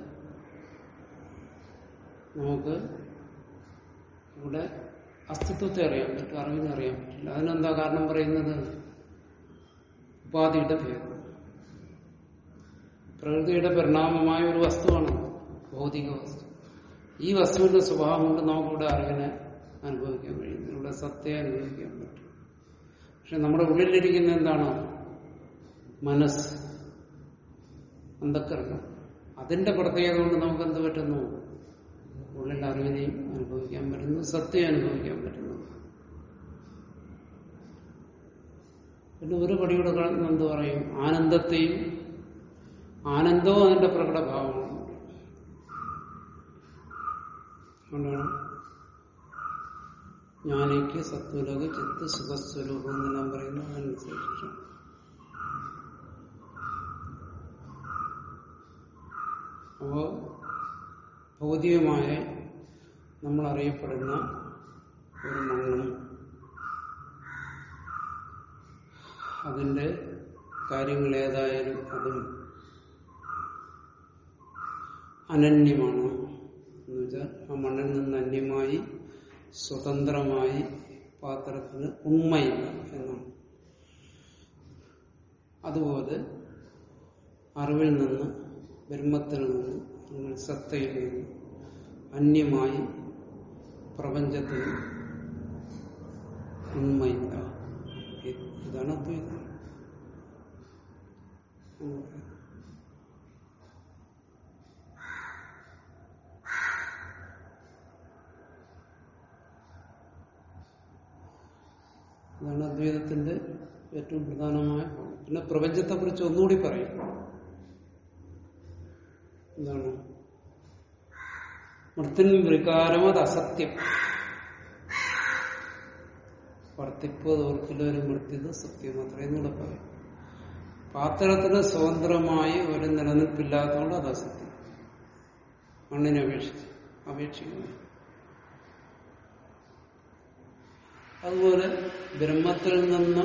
നമുക്ക് ഇവിടെ അസ്തിത്വത്തെ അറിയാൻ പറ്റും അറിവിനെ അറിയാൻ പറ്റില്ല അതിനെന്താ കാരണം പറയുന്നത് ഉപാധിയുടെ ഭേദം പ്രകൃതിയുടെ പരിണാമമായ ഒരു വസ്തുവാണ് ഭൗതിക വസ്തു ഈ വസ്തുവിന്റെ സ്വഭാവം കൊണ്ട് നമുക്കിവിടെ അറിവിനെ അനുഭവിക്കാൻ കഴിയുന്നു ഇവിടെ സത്യം അനുഭവിക്കാൻ പറ്റും പക്ഷെ നമ്മുടെ ഉള്ളിലിരിക്കുന്ന എന്താണ് മനസ്സ് അന്ധക്കരണം അതിന്റെ പ്രത്യേകത കൊണ്ട് നമുക്ക് എന്ത് പറ്റുന്നു ഉള്ളിൽ അറിവിനെയും അനുഭവിക്കാൻ പറ്റുന്നു സത്യം അനുഭവിക്കാൻ പറ്റുന്നു പിന്നെ ഒരു പടിയുടെ എന്ത് പറയും ആനന്ദത്തെയും ആനന്ദവും അതിന്റെ പ്രകടഭാവമാണ് അതുകൊണ്ടാണ് ജ്ഞാനിക്ക് സത്വലോക ചിത്ത് സുഖസ്വരൂപം എന്നെല്ലാം പറയുന്നത് അതനുസരിച്ച് അപ്പോ ഭൗതികമായ നമ്മൾ അറിയപ്പെടുന്ന ഒരു മണ്ണും അതിന്റെ കാര്യങ്ങൾ ഏതായാലും അതും അനന്യമാണ് എന്ന് വെച്ചാൽ ആ മണ്ണിൽ നിന്ന് അന്യമായി സ്വതന്ത്രമായി പാത്രത്തിന് ഉണ്മയില്ല എന്നാണ് അതുപോലെ അറിവിൽ നിന്ന് ബ്രഹ്മത്തിൽ നിന്ന് അല്ലെങ്കിൽ സത്തയിൽ നിന്ന് അന്യമായി പ്രപഞ്ചത്തിന് ഉണ്മയില്ല ഇതാണ് അദ്വൈതം അതാണ് അദ്വൈതത്തിന്റെ ഏറ്റവും പ്രധാനമായ പിന്നെ പ്രപഞ്ചത്തെ കുറിച്ച് ഒന്നുകൂടി പറയും എന്താണ് മൃത്തിൻ വികാരമത് അസത്യം വർത്തിപ്പ് തോർക്കിലൊരു മൃത്യു സത്യം അത്രയും കൂടെ പറയും പാത്രത്തിന് സ്വതന്ത്രമായി ഒരു നിലനിൽപ്പില്ലാത്തതുകൊണ്ട് അത് അസത്യം മണ്ണിനെ അപേക്ഷിച്ച് അപേക്ഷിക്കുന്നു അതുപോലെ ബ്രഹ്മത്തിൽ നിന്ന്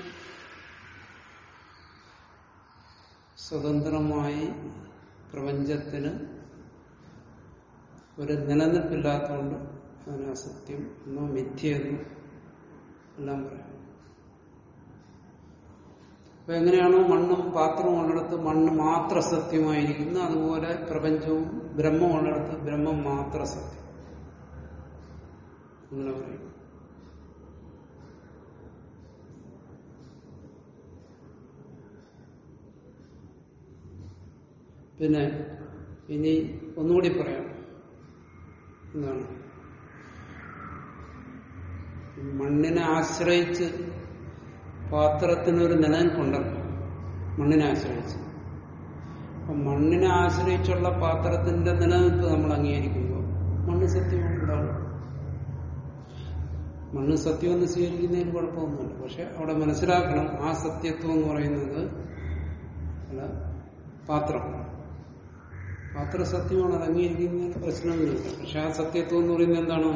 സ്വതന്ത്രമായി പ്രപഞ്ചത്തിന് ഒരു നിലനിൽപ്പില്ലാത്തതുകൊണ്ട് അതിന് അസത്യം എന്നോ മിഥ്യയെന്നോ എല്ലാം പറയാം അപ്പൊ എങ്ങനെയാണോ മണ്ണും പാത്രവും ഉള്ളിടത്ത് മണ്ണ് മാത്ര സത്യമായിരിക്കുന്നു അതുപോലെ പ്രപഞ്ചവും ബ്രഹ്മം ഉള്ളിടത്ത് ബ്രഹ്മം മാത്ര സത്യം അങ്ങനെ പറയും പിന്നെ ഇനി ഒന്നുകൂടി പറയാം എന്താണ് മണ്ണിനെ ആശ്രയിച്ച് പാത്രത്തിനൊരു നിലനിൽപ്പുണ്ടല്ലോ മണ്ണിനെ ആശ്രയിച്ച് അപ്പൊ മണ്ണിനെ ആശ്രയിച്ചുള്ള പാത്രത്തിന്റെ നിലനിൽപ്പ് നമ്മൾ അംഗീകരിക്കുമ്പോൾ മണ്ണ് സത്യമാണ് ഉണ്ടാവും മണ്ണ് സത്യം എന്ന് സ്വീകരിക്കുന്നതിന് കുഴപ്പമൊന്നുമില്ല പക്ഷെ അവിടെ മനസ്സിലാക്കണം ആ സത്യത്വം എന്ന് പറയുന്നത് അല്ല പാത്രം പാത്ര സത്യമാണ് അത് അംഗീകരിക്കുന്നതിന് പ്രശ്നമൊന്നുമില്ല പക്ഷെ ആ സത്യത്വം എന്ന് പറയുന്നത് എന്താണ്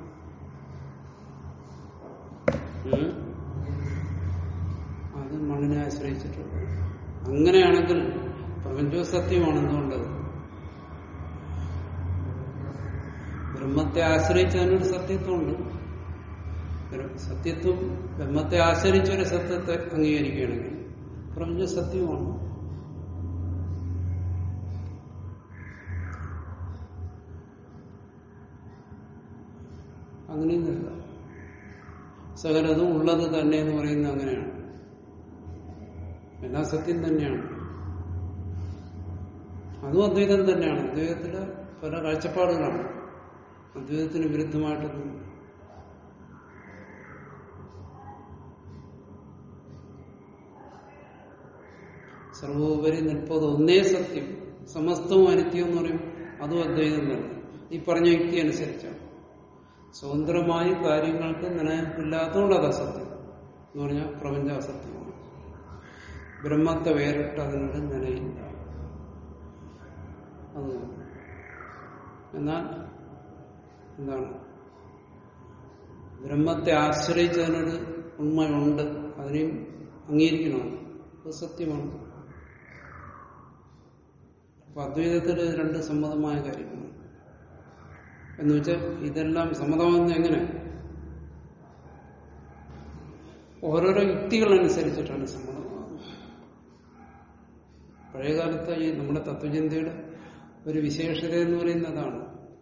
ഉം? അത് മണ്ണിനെ ആശ്രയിച്ചിട്ടുള്ളത് അങ്ങനെയാണെങ്കിൽ പ്രപഞ്ചവും സത്യമാണ് എന്തുകൊണ്ട് ബ്രഹ്മത്തെ ആശ്രയിച്ച് അതിനൊരു സത്യത്വമുണ്ട് ബ്ര- സത്യത്വം ബ്രഹ്മത്തെ ആശ്രയിച്ചൊരു സത്യത്തെ അംഗീകരിക്കുകയാണെങ്കിൽ പ്രപഞ്ചം സത്യമാണ് അങ്ങനെയൊന്നുമില്ല സകലതും ഉള്ളത് തന്നെ എന്ന് പറയുന്നത് അങ്ങനെയാണ് എല്ലാം സത്യം തന്നെയാണ് അതും അദ്വൈതം തന്നെയാണ് അദ്വൈതത്തില് പല കാഴ്ചപ്പാടുകളാണ് അദ്വൈതത്തിന് വിരുദ്ധമായിട്ടൊന്നും സർവോപരി നിൽപ്പത് ഒന്നേ സത്യം സമസ്തവും അനിത്യം എന്ന് പറയും അതും അദ്വൈതം തന്നെ ഈ പറഞ്ഞ യുക്തി അനുസരിച്ചാണ് സ്വതന്ത്രമായി കാര്യങ്ങൾക്ക് നിലനിൽപ്പില്ലാത്തതുകൊണ്ട് അത് അസത്യം എന്ന് പറഞ്ഞാൽ പ്രപഞ്ച അസത്യമാണ് ബ്രഹ്മത്തെ വേറിട്ട് അതിനൊരു നിലയില്ല അത് എന്നാൽ എന്താണ് ബ്രഹ്മത്തെ ആശ്രയിച്ച് അതിനൊരു ഉണ്മയുണ്ട് അതിനെയും അംഗീകരിക്കണമെന്ന് അത് സത്യമാണ് അപ്പൊ അദ്വൈതത്തിൽ രണ്ട് സമ്മതമായ കാര്യങ്ങളാണ് എന്ന് വെച്ചാൽ ഇതെല്ലാം സമ്മതമാകുന്ന എങ്ങനെ ഓരോരോ യുക്തികളനുസരിച്ചിട്ടാണ് സമ്മതമാകുന്നത് പഴയകാലത്ത് ഈ നമ്മുടെ തത്വചിന്തയുടെ ഒരു വിശേഷത എന്ന് പറയുന്നതാണ്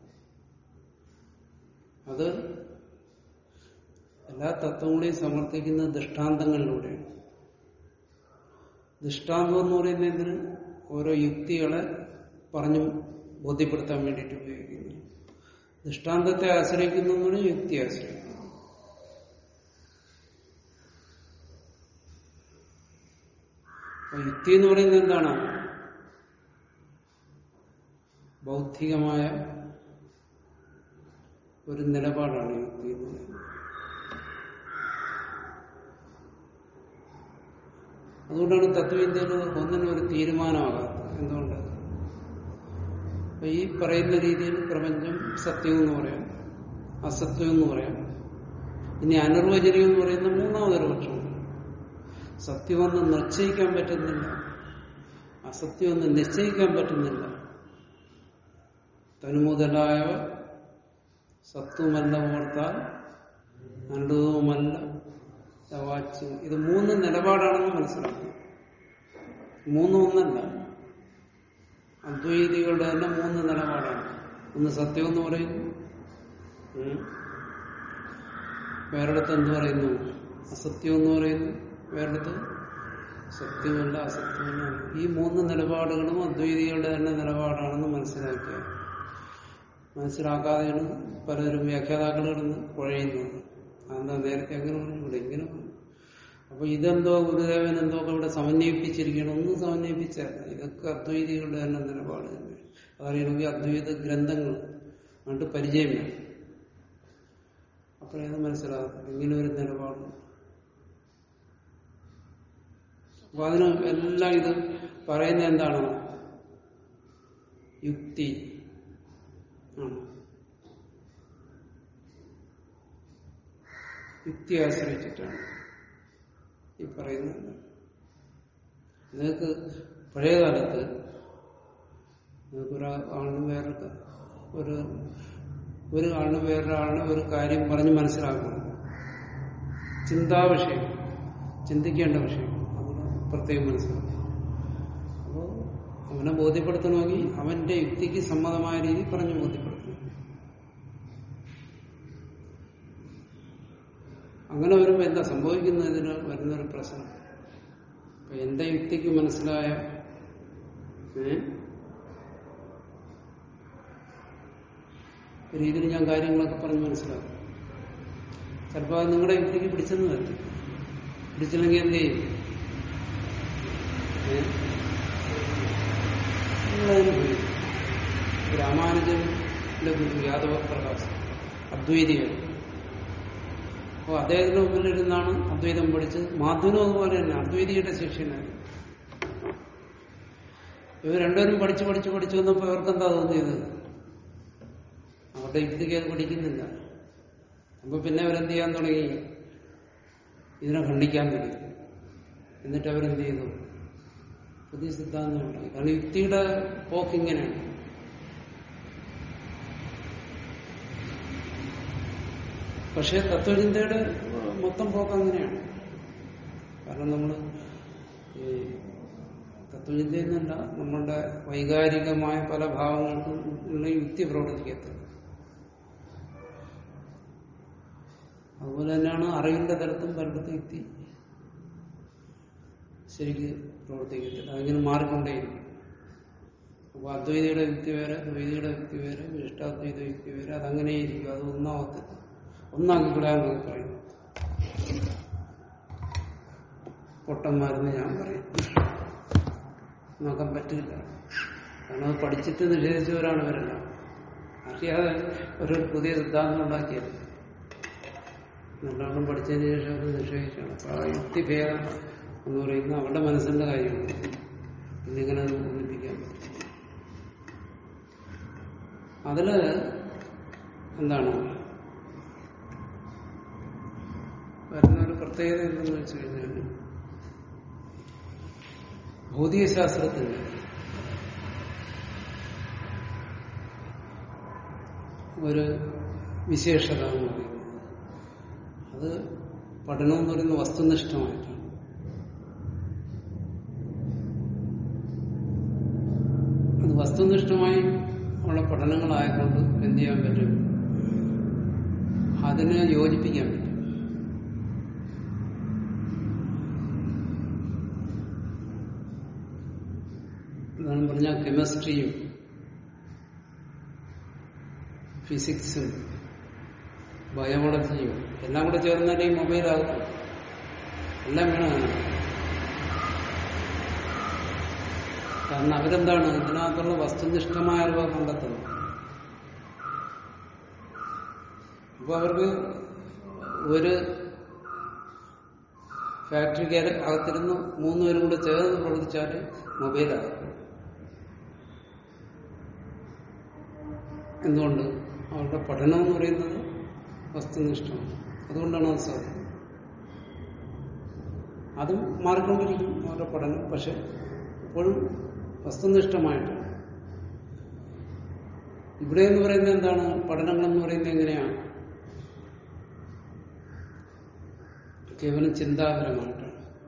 അത് എല്ലാ തത്വങ്ങളെയും സമർത്ഥിക്കുന്ന ദൃഷ്ടാന്തങ്ങളിലൂടെയാണ് ദൃഷ്ടാന്തം എന്ന് പറയുന്നതിന് ഓരോ യുക്തികളെ പറഞ്ഞു ബോധ്യപ്പെടുത്താൻ വേണ്ടിയിട്ട് ഉപയോഗിക്കുന്നു ദൃഷ്ടാന്തത്തെ ആശ്രയിക്കുന്നതിന് യുക്തി ആശ്രയിക്കുന്നു അപ്പൊ യുക്തി എന്ന് പറയുന്നത് എന്താണ് ബൗദ്ധികമായ ഒരു നിലപാടാണ് യുക്തി എന്ന് പറയുന്നത് അതുകൊണ്ടാണ് തത്വചിന്തയിൽ ഒന്നിനും ഒരു തീരുമാനമാകാത്തത് എന്തുകൊണ്ട് അപ്പൊ ഈ പറയുന്ന രീതിയിൽ പ്രപഞ്ചം സത്യം എന്ന് പറയാം അസത്യം എന്ന് പറയാം ഇനി അനിർവചനീയം എന്ന് പറയുന്ന മൂന്നാമതൊരു പക്ഷമുണ്ട് സത്യമൊന്നും നിശ്ചയിക്കാൻ പറ്റുന്നില്ല അസത്യമൊന്നും നിശ്ചയിക്കാൻ പറ്റുന്നില്ല തനുമുതലായ സത്വമല്ല ഓർത്താൽ നല്ലതുമല്ല വാച്യം ഇത് മൂന്ന് നിലപാടാണെന്ന് മനസ്സിലാക്കുക മൂന്നും ഒന്നല്ല അദ്വൈതികളുടെ തന്നെ മൂന്ന് നിലപാടാണ് ഒന്ന് സത്യം എന്ന് പറയുന്നു ഉം. വേറെടുത്ത് എന്ത് പറയുന്നു അസത്യം എന്ന് പറയുന്നു വേറെടുത്ത് സത്യമല്ല അസത്യമല്ല ഈ മൂന്ന് നിലപാടുകളും അദ്വൈതികളുടെ തന്നെ നിലപാടാണെന്ന് മനസ്സിലാക്കുക മനസ്സിലാക്കാതെയാണ് പലരും വ്യാഖ്യാതാക്കൾ കിടന്ന് കുഴയുന്നത് അതെന്താ നേരത്തെ എങ്ങനെ പറഞ്ഞു ഇവിടെ ഇങ്ങനെ പറഞ്ഞു അപ്പൊ ഇതെന്തോ ഗുരുദേവൻ എന്തോ ഒക്കെ ഇവിടെ സമന്വയിപ്പിച്ചിരിക്കണം ഒന്നും സമന്വയിപ്പിച്ചല്ല ഇതൊക്കെ അദ്വൈതികളുടെ തന്നെ നിലപാട് തന്നെ അതറിയണമെങ്കിൽ അദ്വൈത ഗ്രന്ഥങ്ങൾ അതുകൊണ്ട് പരിചയം വേണം അപ്പോഴത് മനസ്സിലാകും ഇങ്ങനെ ഒരു നിലപാട് അപ്പൊ അതിന് എല്ലാം ഇത് പറയുന്നത് എന്താണ് യുക്തി ആണ് യുക്തി ആശ്രയിച്ചിട്ടാണ് ഈ പറയുന്നത് നിങ്ങൾക്ക് പഴയ കാലത്ത് നിങ്ങൾക്ക് ഒരാളിന് വേറൊരു ഒരു ഒരു ആളിന് വേറൊരാളിന് ഒരു കാര്യം പറഞ്ഞ് മനസ്സിലാക്കണം ചിന്താവിഷയം ചിന്തിക്കേണ്ട വിഷയം അവിടെ പ്രത്യേകം മനസ്സിലാക്കണം അപ്പോൾ അവനെ ബോധ്യപ്പെടുത്തണമെങ്കിൽ അവന്റെ യുക്തിക്ക് സമ്മതമായ രീതിയിൽ പറഞ്ഞ് ബോധ്യപ്പെടുത്തണം അങ്ങനെ വരുമ്പോൾ എന്താ സംഭവിക്കുന്നതിന് വരുന്നൊരു പ്രശ്നം അപ്പൊ എന്റെ യുക്തിക്ക് മനസ്സിലായ ഏ, രീതിയിൽ ഞാൻ കാര്യങ്ങളൊക്കെ പറഞ്ഞ് മനസ്സിലാക്കും ചിലപ്പോൾ അത് നിങ്ങളുടെ യുക്തിക്ക് പിടിച്ചെന്ന് വരും പിടിച്ചില്ലെങ്കിൽ എന്ത് ചെയ്യും ഏ? നിങ്ങളതിന് പോയി രാമാനുജന്റെ ഗുരു യാദവ പ്രകാശ് അദ്വൈതികൾ അപ്പോൾ അദ്ദേഹത്തിന്റെ മുമ്പിലിരുന്നാണ് അദ്വൈതം പഠിച്ചത് മാധുനും അതുപോലെ തന്നെ അദ്വൈതിയുടെ ശിഷ്യനായിരുന്നു ഇവർ രണ്ടുപേരും പഠിച്ച് പഠിച്ച് പഠിച്ചു വന്നപ്പോൾ ഇവർക്ക് എന്താ തോന്നിയത് അവരുടെ യുക്തിക്ക് അത് പഠിക്കുന്നില്ല അപ്പൊ പിന്നെ അവരെന്ത് ചെയ്യാൻ തുടങ്ങി ഇതിനെ ഖണ്ഡിക്കാൻ തുടങ്ങി എന്നിട്ട് അവരെന്ത് ചെയ്തു പുതിയ സിദ്ധാന്തം ഉണ്ടായി കാരണം യുക്തിയുടെ പോക്ക് ഇങ്ങനെയാണ് പക്ഷെ തത്വചിന്തയുടെ മൊത്തം പോക്ക് അങ്ങനെയാണ് കാരണം നമ്മൾ ഈ തത്വചിന്തയിൽ നിന്നല്ല നമ്മളുടെ വൈകാരികമായ പല ഭാവങ്ങൾക്കും ഉള്ള യുക്തി പ്രവർത്തിക്കത്തില്ല അതുപോലെ തന്നെയാണ് അറിവിന്റെ തലത്തും പലയിടത്തും യുക്തി ശരിക്ക് പ്രവർത്തിക്കത്തില്ല അതിങ്ങനെ മാറിക്കൊണ്ടേയിരിക്കും അപ്പൊ അദ്വൈതിയുടെ യുക്തി വേറെ ദ്വൈതിയുടെ യുക്തി വേറെ വിശിഷ്ടാദ്വൈത യുക്തി വേറെ അതങ്ങനെയിരിക്കും അത് ഒന്നാവത്തില്ല ഒന്നാക്കിക്കൂടാന്ന് പറയുന്നു പൊട്ടന്മാരെന്ന് ഞാൻ പറയും നോക്കാൻ പറ്റില്ല കാരണം അത് പഠിച്ചിട്ട് നിഷേധിച്ചവരാണ് ഇവരെല്ലാം അറിയാതെ ഒരു പുതിയ സിദ്ധാന്തം ഉണ്ടാക്കിയത് നല്ലോണം പഠിച്ചതിന് ശേഷം അത് നിഷേധിക്കണം അപ്പൊ ആ യുക്തിഭേദം എന്ന് പറയുന്നത് അവരുടെ മനസ്സിന്റെ കാര്യമാണ് പിന്നിങ്ങനെ അത് ഒന്നിപ്പിക്കാൻ പറ്റും അതില് എന്താണ് വരുന്ന ഒരു പ്രത്യേകത എന്തെന്ന് വെച്ച് കഴിഞ്ഞാൽ ഭൗതികശാസ്ത്രത്തിന് ഒരു വിശേഷത എന്ന് പറയുന്നത് അത് പഠനം എന്ന് പറയുന്നത് വസ്തുനിഷ്ഠമായിട്ടാണ് അത് വസ്തുനിഷ്ഠമായി ഉള്ള പഠനങ്ങളായതുകൊണ്ട് എന്ത് ചെയ്യാൻ പറ്റും അതിനെ യോജിപ്പിക്കാൻ പറ്റും എന്താണ് പറഞ്ഞാൽ കെമിസ്ട്രിയും ഫിസിക്സും ബയോളജിയും എല്ലാം കൂടെ ചേർന്നാലേ ഈ മൊബൈലാകും എല്ലാം വേണം അതിന്. കാരണം അവരെന്താണ് ഇതിനകത്തുള്ള വസ്തുനിഷ്ഠമായ അറിവ് കണ്ടെത്തുന്നു അപ്പൊ അവർക്ക് ഒരു ഫാക്ടറിക്ക് അകത്തിരുന്ന് മൂന്നുപേരും കൂടെ ചേർന്ന് പ്രവർത്തിച്ചാൽ മൊബൈലാകും എന്തുകൊണ്ട് അവരുടെ പഠനം എന്ന് പറയുന്നത് വസ്തുനിഷ്ഠമാണ് അതുകൊണ്ടാണ് അത് സാധിക്കുന്നത് അതും മാറിക്കൊണ്ടിരിക്കും അവരുടെ പഠനം പക്ഷെ ഇപ്പോഴും വസ്തുനിഷ്ഠമായിട്ടാണ് ഇവിടെ എന്ന് പറയുന്നത് എന്താണ് പഠനങ്ങൾ എന്ന് പറയുന്നത് എങ്ങനെയാണ് കേവലം ചിന്താപരമായിട്ടാണ്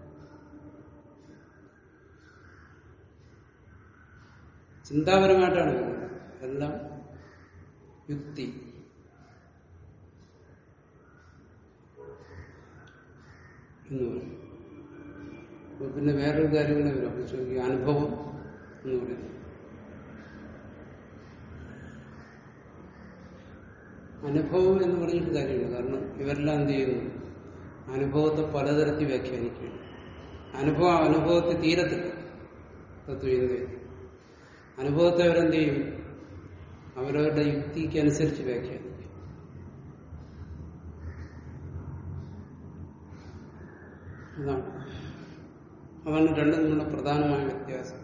ചിന്താപരമായിട്ടാണ് വരുന്നത് എല്ലാം യുക്തി എന്ന് പറയും അപ്പൊ പിന്നെ വേറൊരു കാര്യം കൂടെ വരാം പക്ഷേ ഈ അനുഭവം എന്ന് പറയുന്നത് അനുഭവം എന്ന് പറഞ്ഞിട്ട് കാര്യമില്ല കാരണം ഇവരെല്ലാം എന്ത് ചെയ്യുന്നു അനുഭവത്തെ പലതരത്തിൽ വ്യാഖ്യാനിക്കുകയാണ് അനുഭവം അനുഭവത്തെ തീരത്തില്ല തത്വചിന്തയിൽ അനുഭവത്തെ അവരെന്ത് ചെയ്യും അവരവരുടെ യുക്തിക്ക് അനുസരിച്ച് വ്യാഖ്യാനിക്കും അതാണ് അതാണ് രണ്ടും തമ്മിലുള്ള പ്രധാനമായ വ്യത്യാസം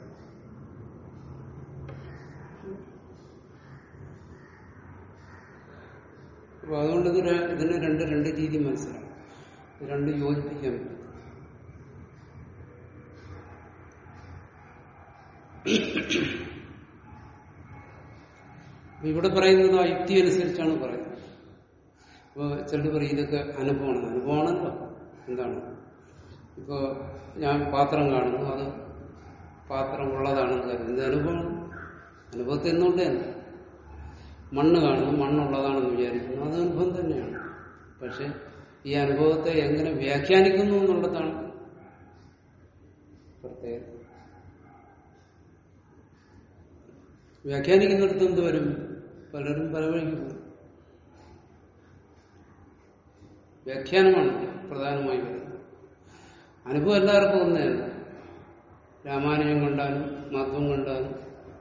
അപ്പൊ അതുകൊണ്ട് ഇത് ര- ഇതിന് രണ്ട് രണ്ട് രീതി മനസ്സിലാവും ഇത് രണ്ടും യോജിപ്പിക്കാൻ പറ്റും അപ്പൊ ഇവിടെ പറയുന്നത് ആ യുക്തി അനുസരിച്ചാണ് പറയുന്നത് ഇപ്പൊ ചിലർ പറയും ഇതൊക്കെ അനുഭവമാണ് അനുഭവമാണല്ലോ എന്താണ് ഇപ്പോ ഞാൻ പാത്രം കാണുന്നു അത് പാത്രം ഉള്ളതാണെന്ന് കരുതുന്നു ഇത് അനുഭവമാണ് അനുഭവത്തിൽ നിന്നുകൊണ്ട് തന്നെ മണ്ണ് കാണുന്നു മണ്ണുള്ളതാണെന്ന് വിചാരിക്കുന്നു അത് അനുഭവം തന്നെയാണ് പക്ഷെ ഈ അനുഭവത്തെ എങ്ങനെ വ്യാഖ്യാനിക്കുന്നു എന്നുള്ളതാണ് പ്രത്യേകത വ്യാഖ്യാനിക്കുന്നിടത്ത് എന്ത് വരും പലരും പല വഴിക്ക് പോകും വ്യാഖ്യാനമാണ് പ്രധാനമായി വരുന്നത് അനുഭവം എല്ലാവർക്കും ഒന്നല്ല രാമാനുജം കണ്ടാലും മാധവം കണ്ടാലും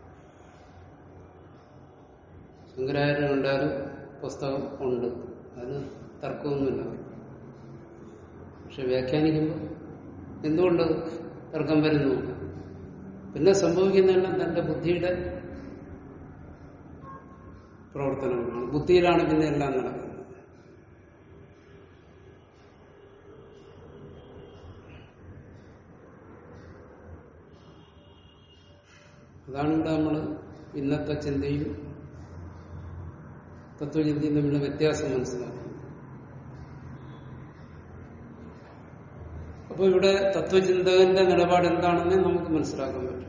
ശങ്കരാചാര്യം കണ്ടാലും പുസ്തകം ഉണ്ട് അതിന് തർക്കമൊന്നുമില്ല പക്ഷെ വ്യാഖ്യാനിക്കുമ്പോൾ എന്തുകൊണ്ട് തർക്കം വരുന്നു പിന്നെ സംഭവിക്കുന്നതെല്ലാം തന്റെ ബുദ്ധിയുടെ പ്രവർത്തനങ്ങളാണ് ബുദ്ധിയിലാണ് പിന്നെ എല്ലാം നടക്കുന്നത് അതാണ് ഇവിടെ നമ്മൾ ഇന്നത്തെ ചിന്തയും തത്വചിന്തയും തമ്മിലുള്ള വ്യത്യാസം മനസ്സിലാക്കുന്നത് അപ്പൊ ഇവിടെ തത്വചിന്തകന്റെ നിലപാട് എന്താണെന്ന് നമുക്ക് മനസ്സിലാക്കാൻ പറ്റും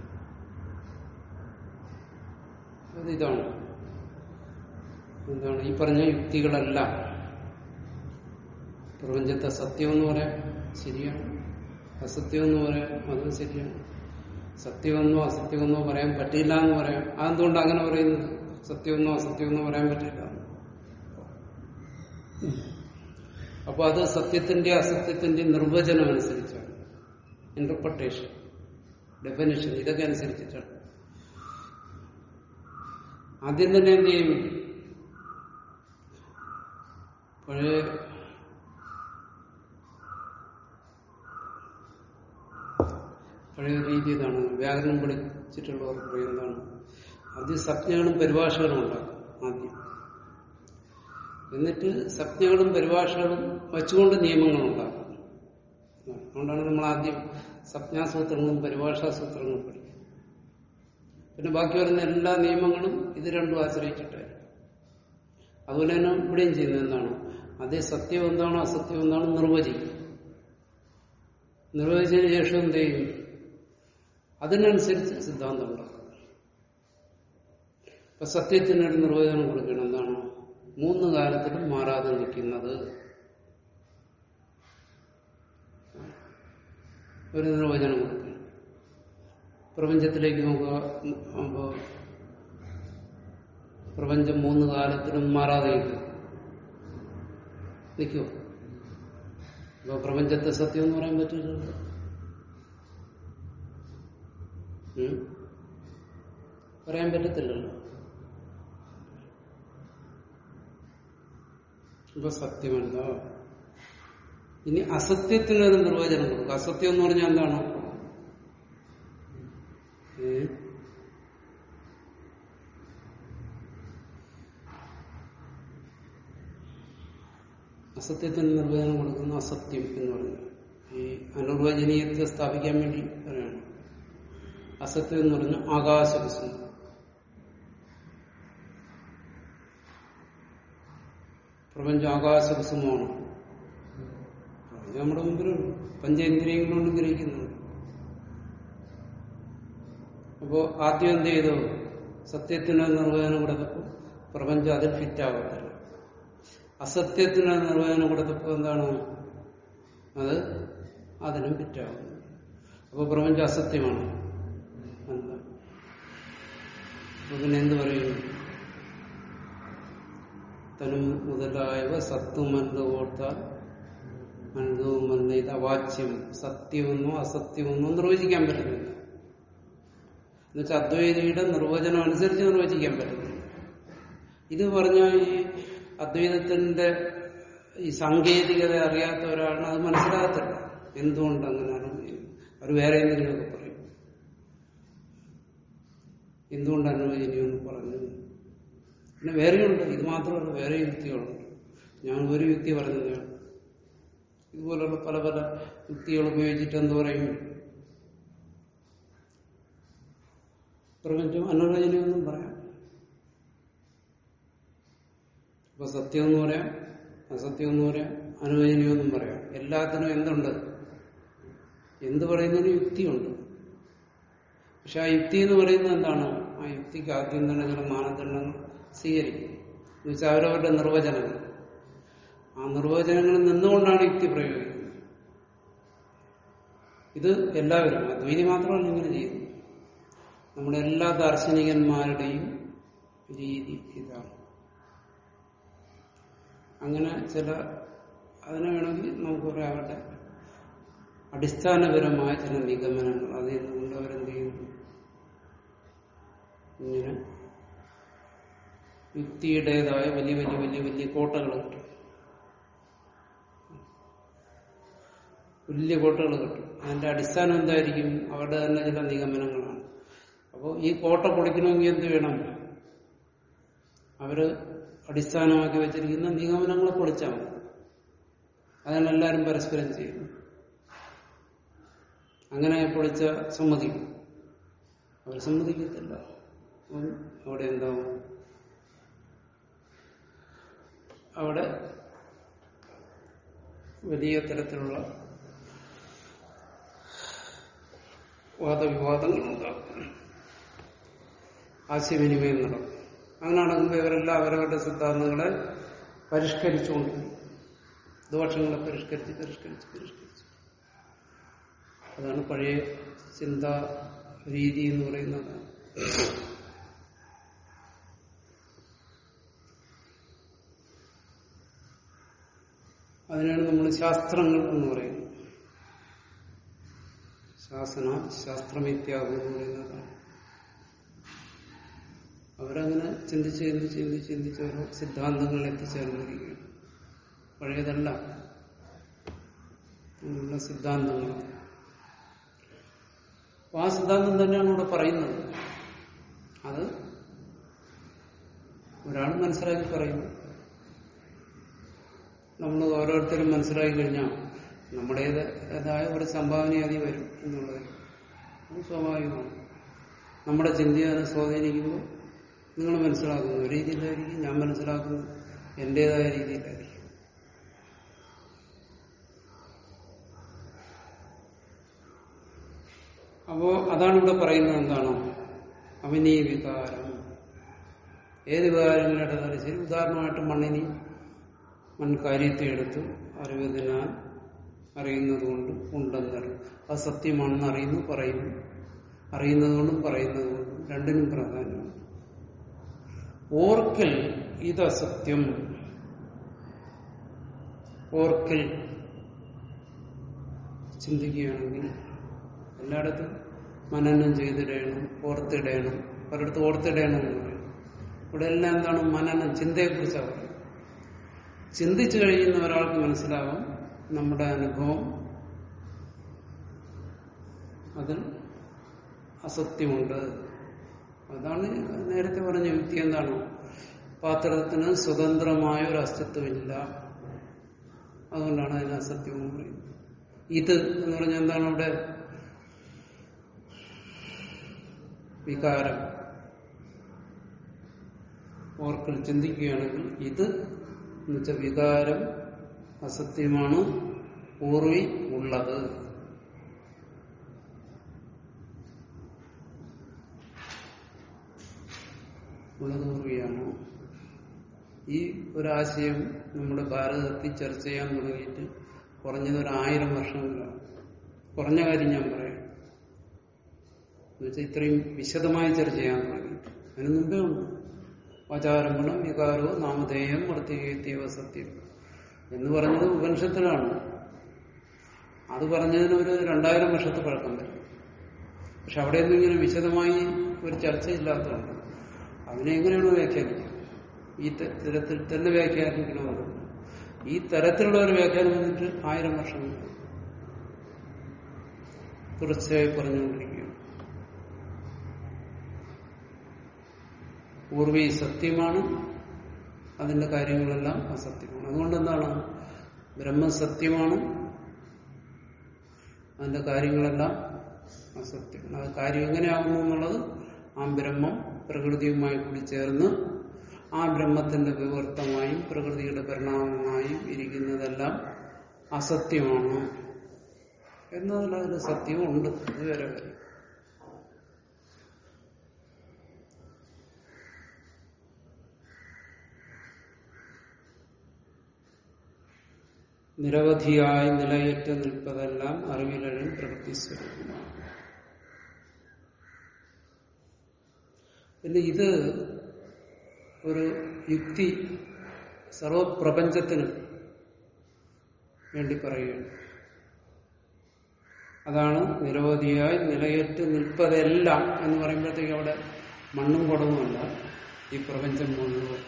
അത് ഇതാണ് എന്താണ് ഈ പറഞ്ഞ യുക്തികളെല്ലാം പ്രപഞ്ചത്തെ സത്യം എന്ന് പറയാം ശരിയാണ് അസത്യം എന്ന് പറയാം അതും ശരിയാണ് സത്യമെന്നോ അസത്യമെന്നോ പറയാൻ പറ്റില്ല എന്ന് പറയാം അതെന്തുകൊണ്ട് അങ്ങനെ പറയുന്നത് സത്യമെന്നോ അസത്യമെന്നോ പറയാൻ പറ്റില്ല അപ്പൊ അത് സത്യത്തിന്റെ അസത്യത്തിന്റെ നിർവചനം അനുസരിച്ചാണ് ഇന്റർപ്രട്ടേഷൻ ഡെഫിനിഷൻ ഇതൊക്കെ അനുസരിച്ചിട്ടാണ് ആദ്യം തന്നെ എന്ത് ചെയ്യും പഴയ പഴയ രീതി ഇതാണ് വ്യാകരണം പഠിച്ചിട്ടുള്ളവർ പറയുന്നതാണ് ആദ്യം സംജ്ഞകളും പരിഭാഷകളും ഉണ്ടാക്കും ആദ്യം എന്നിട്ട് സംജ്ഞകളും പരിഭാഷകളും വച്ചുകൊണ്ട് നിയമങ്ങൾ ഉണ്ടാക്കും അതുകൊണ്ടാണ് നമ്മൾ ആദ്യം സംജ്ഞാസൂത്രങ്ങളും പരിഭാഷാസൂത്രങ്ങളും പഠിക്കും പിന്നെ ബാക്കി വരുന്ന എല്ലാ നിയമങ്ങളും ഇത് രണ്ടും ആശ്രയിച്ചിട്ട് അതുപോലെ തന്നെ ഇവിടെയും ചെയ്യുന്നത് എന്താണ് അതേ സത്യം എന്താണോ അസത്യം എന്താണോ നിർവചിക്കും നിർവചിച്ചതിന് ശേഷം എന്ത് ചെയ്യും അതിനനുസരിച്ച് സിദ്ധാന്തം ഉണ്ടാക്കും ഇപ്പൊ സത്യത്തിനൊരു നിർവചനം കൊടുക്കണം എന്താണ് മൂന്ന് കാലത്തിലും മാറാതെ നിൽക്കുന്നത് ഒരു നിർവചനം കൊടുക്കണം പ്രപഞ്ചത്തിലേക്ക് നോക്കുക അപ്പോ പ്രപഞ്ചം മൂന്ന് കാലത്തിലും മാറാതെ നിൽക്കും നിൽക്കുമോ അപ്പൊ പ്രപഞ്ചത്തെ സത്യം എന്ന് പറയാൻ പറ്റില്ലല്ലോ ഉം? പറയാൻ പറ്റത്തില്ലല്ലോ ഇപ്പൊ സത്യമല്ല ഇനി അസത്യത്തിനൊരു നിർവചനം കൊടുക്കും അസത്യം എന്ന് പറഞ്ഞാൽ എന്താണ് ഏ? അസത്യത്തിന് നിർവചനം കൊടുക്കുന്ന അസത്യം എന്ന് പറഞ്ഞു ഈ അനിർവചനീയത്തെ സ്ഥാപിക്കാൻ വേണ്ടി പറയണം അസത്യം എന്ന് പറഞ്ഞാൽ ആകാശകുസുമം പ്രപഞ്ചം ആകാശകുസുമമാണ് പ്രപഞ്ചം നമ്മുടെ മുമ്പിലുണ്ട് പഞ്ചേന്ദ്രിയങ്ങളുകൊണ്ട് ഗ്രഹിക്കുന്നുണ്ട് അപ്പോ ആദ്യം എന്ത് ചെയ്തു സത്യത്തിന് നിർവചനം കൊടുത്തപ്പോൾ പ്രപഞ്ചം അതിൽ ഫിറ്റാവത്തില്ല അസത്യത്തിന് നിർവചനം കൊടുത്തപ്പോൾ എന്താണ് അത് അതിനും ഫിറ്റാവും അപ്പൊ പ്രപഞ്ചം അസത്യമാണ് എന്താ അപ്പൊ പിന്നെ എന്ത് പറയും തനും മുതലായവ സത്വമന്ത ഓർത്താൽ അനന്തവും വന്ന ഇത് അവാച്യം സത്യമെന്നോ അസത്യമെന്നോ നിർവചിക്കാൻ പറ്റുന്നില്ല എന്നുവെച്ചാൽ അദ്വൈതിയുടെ നിർവചനം അനുസരിച്ച് നിർവചിക്കാൻ പറ്റുന്നില്ല ഇത് പറഞ്ഞാൽ ഈ അദ്വൈതത്തിന്റെ ഈ സാങ്കേതികത അറിയാത്ത ഒരാളിന് അത് മനസ്സിലാകത്തില്ല എന്തുകൊണ്ട് അങ്ങനെയാണ് അവർ വേറെ എന്തെങ്കിലുമൊക്കെ പറയും എന്തുകൊണ്ട് അനുവചനീയെന്ന് പറഞ്ഞു പിന്നെ വേറെയുണ്ട് ഇത് മാത്രമല്ല വേറെ യുക്തികളുണ്ട് ഞാൻ ഒരു യുക്തി പറഞ്ഞതാണ് ഇതുപോലുള്ള പല പല യുക്തികൾ ഉപയോഗിച്ചിട്ട് എന്ത് പറയും പ്രപഞ്ചം അനുവചനീയെന്നും പറയാം അപ്പൊ സത്യം എന്ന് പറയാം അസത്യം എന്ന് പറയാം അനുവചനീയമെന്നും പറയാം എല്ലാത്തിനും എന്തുണ്ട് എന്ത് പറയുന്നതിന് യുക്തിയുണ്ട് പക്ഷെ ആ യുക്തി എന്ന് പറയുന്നത് എന്താണ് ആ യുക്തിക്ക് ആദ്യം തന്നെ ചില മാനദണ്ഡങ്ങൾ സ്വീകരിക്കും എന്നുവെച്ചാൽ അവരവരുടെ നിർവചനങ്ങൾ ആ നിർവചനങ്ങളിൽ നിന്നുകൊണ്ടാണ് യുക്തി പ്രയോഗിക്കുന്നത് ഇത് എല്ലാവരും അദ്വൈതി മാത്രമല്ല ഇങ്ങനെ ചെയ്യുന്നു നമ്മുടെ എല്ലാ ദാർശനികന്മാരുടെയും രീതി ഇതാണ് അങ്ങനെ ചില അതിനെ വേണമെങ്കിൽ നമുക്ക് പറയാം അവരുടെ അടിസ്ഥാനപരമായ ചില നിഗമനങ്ങൾ അതിൽ നിന്നുകൊണ്ട് അവരെന്ത് ചെയ്യുന്നു ഇങ്ങനെ യുക്തിയുടേതായ വലിയ വലിയ വലിയ വലിയ കോട്ടകൾ കിട്ടും വലിയ കോട്ടകൾ കിട്ടും അതിന്റെ അടിസ്ഥാനം എന്തായിരിക്കും അവരുടെ തന്നെ ചില നിഗമനങ്ങളാണ് അപ്പോൾ ഈ കോട്ട പൊളിക്കണമെങ്കിൽ എന്ത് വേണം അവര് അടിസ്ഥാനമാക്കി വെച്ചിരിക്കുന്ന നിഗമനങ്ങളെ പൊളിച്ചാൽ മതി അതാണ് എല്ലാവരും പരസ്പരം ചെയ്യുന്നത് അങ്ങനെ പൊളിച്ച സമ്മതിക്കും അവർ സമ്മതിക്കത്തില്ല അപ്പം അവിടെ എന്താവും അവിടെ വലിയ തരത്തിലുള്ള വാദവിവാദങ്ങളുണ്ടാകും ആശയവിനിമയം നടക്കും അങ്ങനെ നടക്കുമ്പോൾ ഇവരെല്ലാം അവരവരുടെ സിദ്ധാന്തങ്ങളെ പരിഷ്കരിച്ചുകൊണ്ടിരിക്കും ദോഷങ്ങളെ പരിഷ്കരിച്ച് പരിഷ്കരിച്ച് പരിഷ്കരിച്ച് അതാണ് പഴയ ചിന്താ രീതി എന്ന് പറയുന്നത് അതിനാണ് നമ്മൾ ശാസ്ത്രങ്ങൾ എന്ന് പറയുന്നത് ശാസന ശാസ്ത്രമിത്യാഗം എന്ന് പറയുന്നതാണ് അവരങ്ങനെ ചിന്തിച്ച് ചിന്തിച്ച് ചിന്തിച്ച് ചിന്തിച്ച് ഓരോ സിദ്ധാന്തങ്ങളിൽ എത്തിച്ചേർന്നിരിക്കുകയാണ് പഴയതല്ല അങ്ങനെയുള്ള സിദ്ധാന്തങ്ങൾ അപ്പൊ ആ സിദ്ധാന്തം തന്നെയാണ് ഇവിടെ പറയുന്നത് അത് ഒരാൾ മനസ്സിലാക്കി പറയുന്നു നമ്മൾ ഓരോരുത്തരും മനസ്സിലാക്കി കഴിഞ്ഞാൽ നമ്മുടേതായ ഒരു സംഭാവന അതി വരും എന്നുള്ളത് അത് സ്വാഭാവികമാണ് നമ്മുടെ ചിന്തയെ അത് സ്വാധീനിക്കുമ്പോൾ നിങ്ങൾ മനസ്സിലാക്കുന്ന ഒരു രീതിയിലായിരിക്കും ഞാൻ മനസ്സിലാക്കുന്നത് എന്റേതായ രീതിയിലായിരിക്കും അപ്പോ അതാണ് ഇവിടെ പറയുന്നത് എന്താണ് അവനീ വികാരം ഏത് വികാരങ്ങളെടുത്താലും ശരി ഉദാഹരണമായിട്ട് മണ്ണിനി മൺകാര്യത്തെ എടുത്ത് അറിവതിനാൽ അറിയുന്നത് കൊണ്ട് ഉണ്ടെന്നറിയും അത് സത്യമാണെന്ന് അറിയുന്നു പറയുന്നു അറിയുന്നത് കൊണ്ടും പറയുന്നത് കൊണ്ടും രണ്ടിനും പ്രാധാന്യമാണ് ഓർക്കൽ ഇത് അസത്യം ഓർക്കൽ ചിന്തിക്കുകയാണെങ്കിൽ എല്ലായിടത്തും മനനം ചെയ്തിടണം ഓർത്തിടണം പലയിടത്തും ഓർത്തിടണം എന്ന് പറയും ഇവിടെ എല്ലാം എന്താണ് മനനം ചിന്തയെക്കുറിച്ചാണ് പറയുന്നത് ചിന്തിച്ചു കഴിയുന്ന ഒരാൾക്ക് മനസ്സിലാവും നമ്മുടെ അനുഭവം അതിൽ അസത്യമുണ്ട് അതാണ് നേരത്തെ പറഞ്ഞ യുക്തി എന്താണ് പാത്രത്തിന് സ്വതന്ത്രമായ ഒരു അസ്തിത്വമില്ല അതുകൊണ്ടാണ് അതിന് അസത്യം എന്ന് പറയുന്നത് ഇത് എന്ന് പറഞ്ഞാൽ എന്താണ് അവിടെ വികാരം ഓർക്കൽ ചിന്തിക്കുകയാണെങ്കിൽ ഇത് എന്നുവെച്ചാൽ വികാരം അസത്യമാണ് പൂർവി ഉള്ളത് ഉള്ളത് പൂർവിയാണോ ഈ ഒരാശയം നമ്മുടെ ഭാരതത്തിൽ ചർച്ച ചെയ്യാൻ തുടങ്ങിയിട്ട് കുറഞ്ഞത് ഒരു ആയിരം വർഷങ്ങളാണ് കുറഞ്ഞ കാര്യം ഞാൻ പറയാം എന്നുവെച്ചാൽ ഇത്രയും വിശദമായി ചർച്ച ചെയ്യാൻ തുടങ്ങിയിട്ട് അതിന് മുമ്പേ ഉണ്ട് ആചാരംഗുണം വികാരോ നാമധേയം വർത്തികേത്യവ സത്യം എന്ന് പറഞ്ഞത് ഉപനിഷത്തിലാണ് അത് പറഞ്ഞതിന് ഒരു രണ്ടായിരം വർഷത്തെ പഴക്കം വരും പക്ഷെ അവിടെയൊന്നും ഇങ്ങനെ വിശദമായി ഒരു ചർച്ചയില്ലാത്തതുകൊണ്ട് അതിനെ എങ്ങനെയാണ് വ്യാഖ്യാനിക്കുക ഈ തരത്തിൽ തന്നെ വ്യാഖ്യാനിക്കണമെന്ന് ഈ തരത്തിലുള്ള ഒരു വ്യാഖ്യാനം വന്നിട്ട് ആയിരം വർഷം തുടർച്ചയായി പറഞ്ഞുകൊണ്ടിരിക്കുകയാണ് പൂർവി സത്യമാണ് അതിന്റെ കാര്യങ്ങളെല്ലാം അസത്യമാണ് അതുകൊണ്ട് എന്താണ് ബ്രഹ്മ സത്യമാണ് അതിന്റെ കാര്യങ്ങളെല്ലാം അസത്യമാണ് അത് കാര്യം എങ്ങനെയാകുന്നു എന്നുള്ളത് ആ ബ്രഹ്മം പ്രകൃതിയുമായി കൂടി ചേർന്ന് ആ ബ്രഹ്മത്തിന്റെ വിവർത്തമായും പ്രകൃതിയുടെ പരിണാമമായും ഇരിക്കുന്നതെല്ലാം അസത്യമാണ് എന്നതിൽ അതിന് സത്യമുണ്ട് അത് വേറെ കാര്യം നിരവധിയായി നിലയേറ്റ് നിൽപ്പതെല്ലാം അറിവിലും പ്രകൃതി സ്വരൂപമാണ് പിന്നെ ഇത് ഒരു യുക്തി സർവപ്രപഞ്ചത്തിന് വേണ്ടി പറയുകയാണ് അതാണ് നിരവധിയായി നിലയേറ്റ് നിൽപ്പതെല്ലാം എന്ന് പറയുമ്പോഴത്തേക്ക് അവിടെ മണ്ണും കുടവുമല്ല ഈ പ്രപഞ്ചം മുഴുവൻ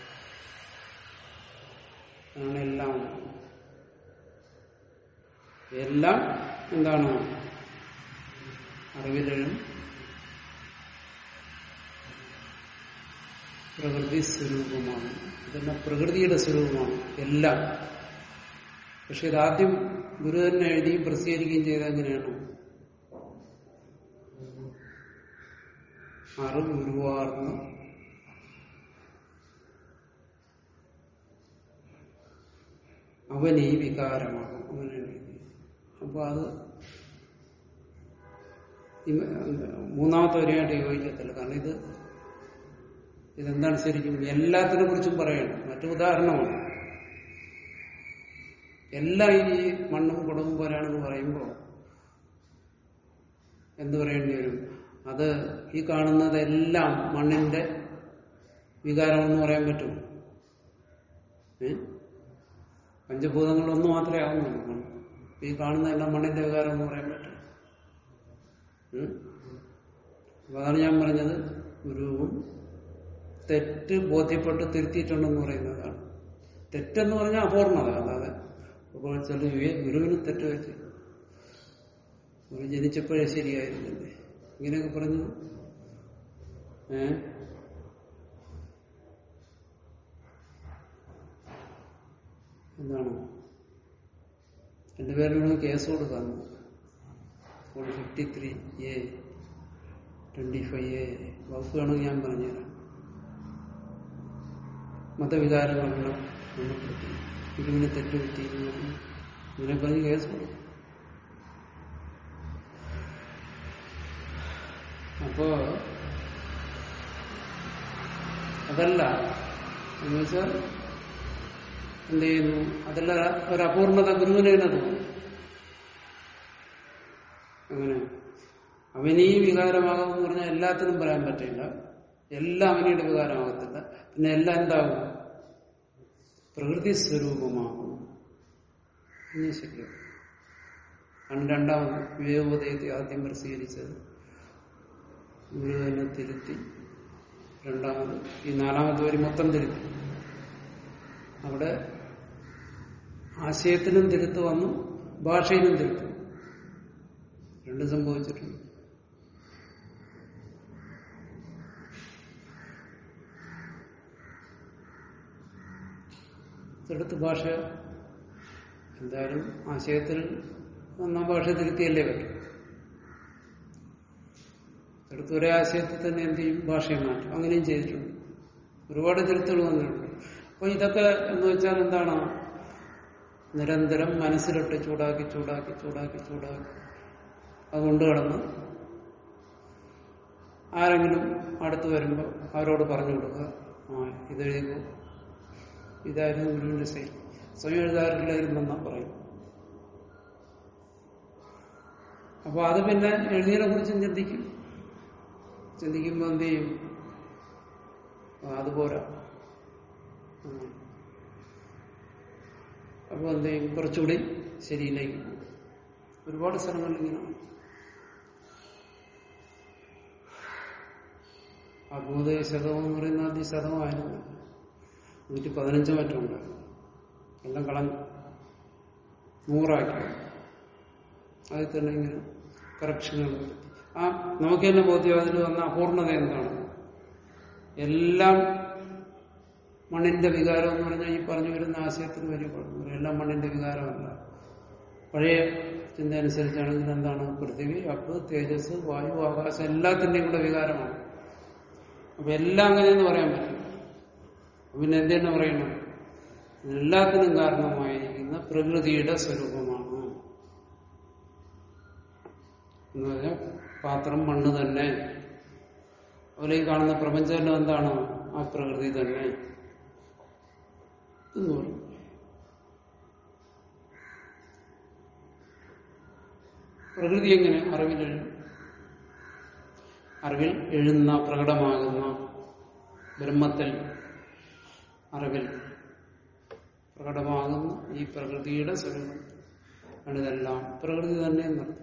അതാണ് എല്ലാം എല്ലാം എന്താണ് അറിവിലും പ്രകൃതി സ്വരൂപമാണ് ഇതെല്ലാം പ്രകൃതിയുടെ സ്വരൂപമാണ് എല്ലാം പക്ഷെ ഇതാദ്യം ഗുരു തന്നെ എഴുതിയും പ്രസിദ്ധീകരിക്കുകയും ചെയ്ത എങ്ങനെയാണ് അറിവ് ഉരുവാർന്ന അവൻ ഈ വികാരമാകും അങ്ങനെയാണ് എഴുതിയത് അപ്പൊ അത് ഇവ- മൂന്നാമത്തെ വരെയായിട്ട് യോജിക്കത്തില്ല കാരണം ഇത് ഇതെന്താണ് ശരിക്കും എല്ലാത്തിനെ കുറിച്ചും പറയണം മറ്റു ഉദാഹരണമാണ് എല്ലാം ഈ മണ്ണും കുടവും പോലാണെന്ന് പറയുമ്പോൾ എന്ത് പറയേണ്ടി വരും അത് ഈ കാണുന്നതെല്ലാം മണ്ണിന്റെ വികാരമെന്ന് പറയാൻ പറ്റും ഏ പഞ്ചഭൂതങ്ങളൊന്നു മാത്രമേ ആവുന്നുള്ളൂ മണ്ണ്. ഈ കാണുന്നതെല്ലാം മണ്ണിന്റെ വികാരം എന്ന് പറയാൻ പറ്റും ഉം? അപ്പൊ അതാണ് ഞാൻ പറഞ്ഞത് ഗുരുവും തെറ്റ് ബോധ്യപ്പെട്ട് തിരുത്തിയിട്ടുണ്ടെന്ന് പറയുന്നതാണ് തെറ്റെന്ന് പറഞ്ഞാൽ അപൂർണത അല്ലാതെ അപ്പോൾ ചില ഗുരുവിന് തെറ്റ് പറ്റി ഗുരു ജനിച്ചപ്പോഴേ ശരിയായിരുന്നില്ലേ ഇങ്ങനെയൊക്കെ പറഞ്ഞു ഏ എന്താണ് എന്റെ പേരിൽ കേസ് കൊടുക്കാം fifty three A twenty five A വകുപ്പ് വേണമെങ്കിൽ ഞാൻ പറഞ്ഞുതരാം മതവികാരങ്ങളെല്ലാം ഉൾപ്പെടുത്തി ഗുരുവിനെ തെറ്റുപറ്റി എന്ന് പറഞ്ഞ് ഇതിനെ പറഞ്ഞ് കേസ് കൊടുക്കും അപ്പോ അതല്ല എന്ന് വെച്ചാൽ എന്ത് ചെയ്യുന്നു അതല്ല ഒരു അപൂർണത ഗുരുവിനെ തന്നെ തോന്നും അങ്ങനെ അവനീ വികാരമാകുമെന്ന് പറഞ്ഞാൽ എല്ലാത്തിനും പറയാൻ പറ്റില്ല എല്ലാം അവനിയുടെ വികാരമാകത്തില്ല പിന്നെ എല്ലാം എന്താകും പ്രകൃതി സ്വരൂപമാകും ഇനി ശരിയാണ് ആണ് രണ്ടാമത് വിവേകോദയത്തെ ആദ്യം പ്രസിദ്ധീകരിച്ചത് ഗുരു തന്നെ തിരുത്തി രണ്ടാമത് ഈ നാലാമത്തെ വരി മൊത്തം തിരുത്തി അവിടെ ആശയത്തിലും തിരുത്ത് വന്നു ഭാഷയിലും തിരുത്തു രണ്ടും സംഭവിച്ചിട്ടുണ്ട് ഇതെടുത്ത് ഭാഷ എന്തായാലും ആശയത്തിൽ വന്ന ഭാഷ തിരുത്തിയല്ലേ പറ്റും എടുത്ത് ഒരേ ആശയത്തിൽ തന്നെ എന്ത് ചെയ്യും ഭാഷയെ മാറ്റും അങ്ങനെയും ചെയ്തിട്ടുണ്ട് ഒരുപാട് തിരുത്തുകൾ വന്നിട്ടുണ്ട് അപ്പൊ ഇതൊക്കെ എന്ന് വെച്ചാൽ എന്താണ് നിരന്തരം മനസ്സിലിട്ട് ചൂടാക്കി ചൂടാക്കി ചൂടാക്കി ചൂടാക്കി അത് കൊണ്ടു കടന്ന് ആരെങ്കിലും അടുത്ത് വരുമ്പോൾ അവരോട് പറഞ്ഞു കൊടുക്കുക ആ ഇതെഴുതുമ്പോൾ ഇതായിരുന്നു ഗുരുവിന്റെ ശൈലി സ്വയം എഴുതാറില്ലായിരുന്നെന്നാ പറയും അപ്പൊ അത് പിന്നെ എഴുതിയതിനെ കുറിച്ചും ചിന്തിക്കും ചിന്തിക്കുമ്പോൾ എന്ത് ചെയ്യും ആ, അതുപോരാ ഉം. അപ്പൊ എന്ത് ചെയ്യും കുറച്ചുകൂടി ശരിയിലേക്ക് പോകും ഒരുപാട് സ്ഥലങ്ങളിൽ ഇങ്ങനെയാണ് അഭൂതയ ശതകം എന്ന് പറയുന്ന ആദ്യം ശതമായിരുന്നു നൂറ്റി പതിനഞ്ചോ മറ്റോ ഉണ്ടായിരുന്നു എല്ലാം കളഞ്ഞു നൂറാക്കി അതിൽ തന്നെ ഇങ്ങനെ കറക്ഷനുകൾ വരുത്തി ആ നമുക്ക് തന്നെ ബോധ്യം അതിൽ വന്ന അപൂർണത എന്താണ് എല്ലാം മണ്ണിന്റെ വികാരം എന്ന് പറഞ്ഞാൽ ഈ പറഞ്ഞു വരുന്ന ആശയത്തിന് വലിയ കുഴപ്പമില്ല എല്ലാം മണ്ണിന്റെ വികാരമല്ല പഴയ ചിന്ത അനുസരിച്ചാണെങ്കിൽ എന്താണ് പൃഥ്വി അപ്പ് തേജസ് വായു ആകാശം എല്ലാത്തിന്റെയും കൂടെ വികാരമാണ് അപ്പൊ എല്ലാം അങ്ങനെയെന്ന് പറയാൻ പറ്റും അപ്പൊ പിന്നെ എന്തെന്ന് പറയണം എല്ലാത്തിനും കാരണമായിരിക്കുന്ന പ്രകൃതിയുടെ സ്വരൂപമാണ് എന്ന് പറഞ്ഞാൽ പാത്രം മണ്ണ് തന്നെ അതുപോലെ ഈ കാണുന്ന പ്രപഞ്ചമെല്ലാം എന്താണ് ആ പ്രകൃതി തന്നെ എന്ന് പറയും പ്രകൃതി എങ്ങനെ അറിവിൽ എഴുതും അറിവിൽ എഴുന്ന പ്രകടമാകുന്ന ബ്രഹ്മത്തിൽ അറിവിൽ പ്രകടമാകുന്ന ഈ പ്രകൃതിയുടെ സ്വരൂപം ആണ് ഇതെല്ലാം പ്രകൃതി തന്നെ എന്നർത്ഥം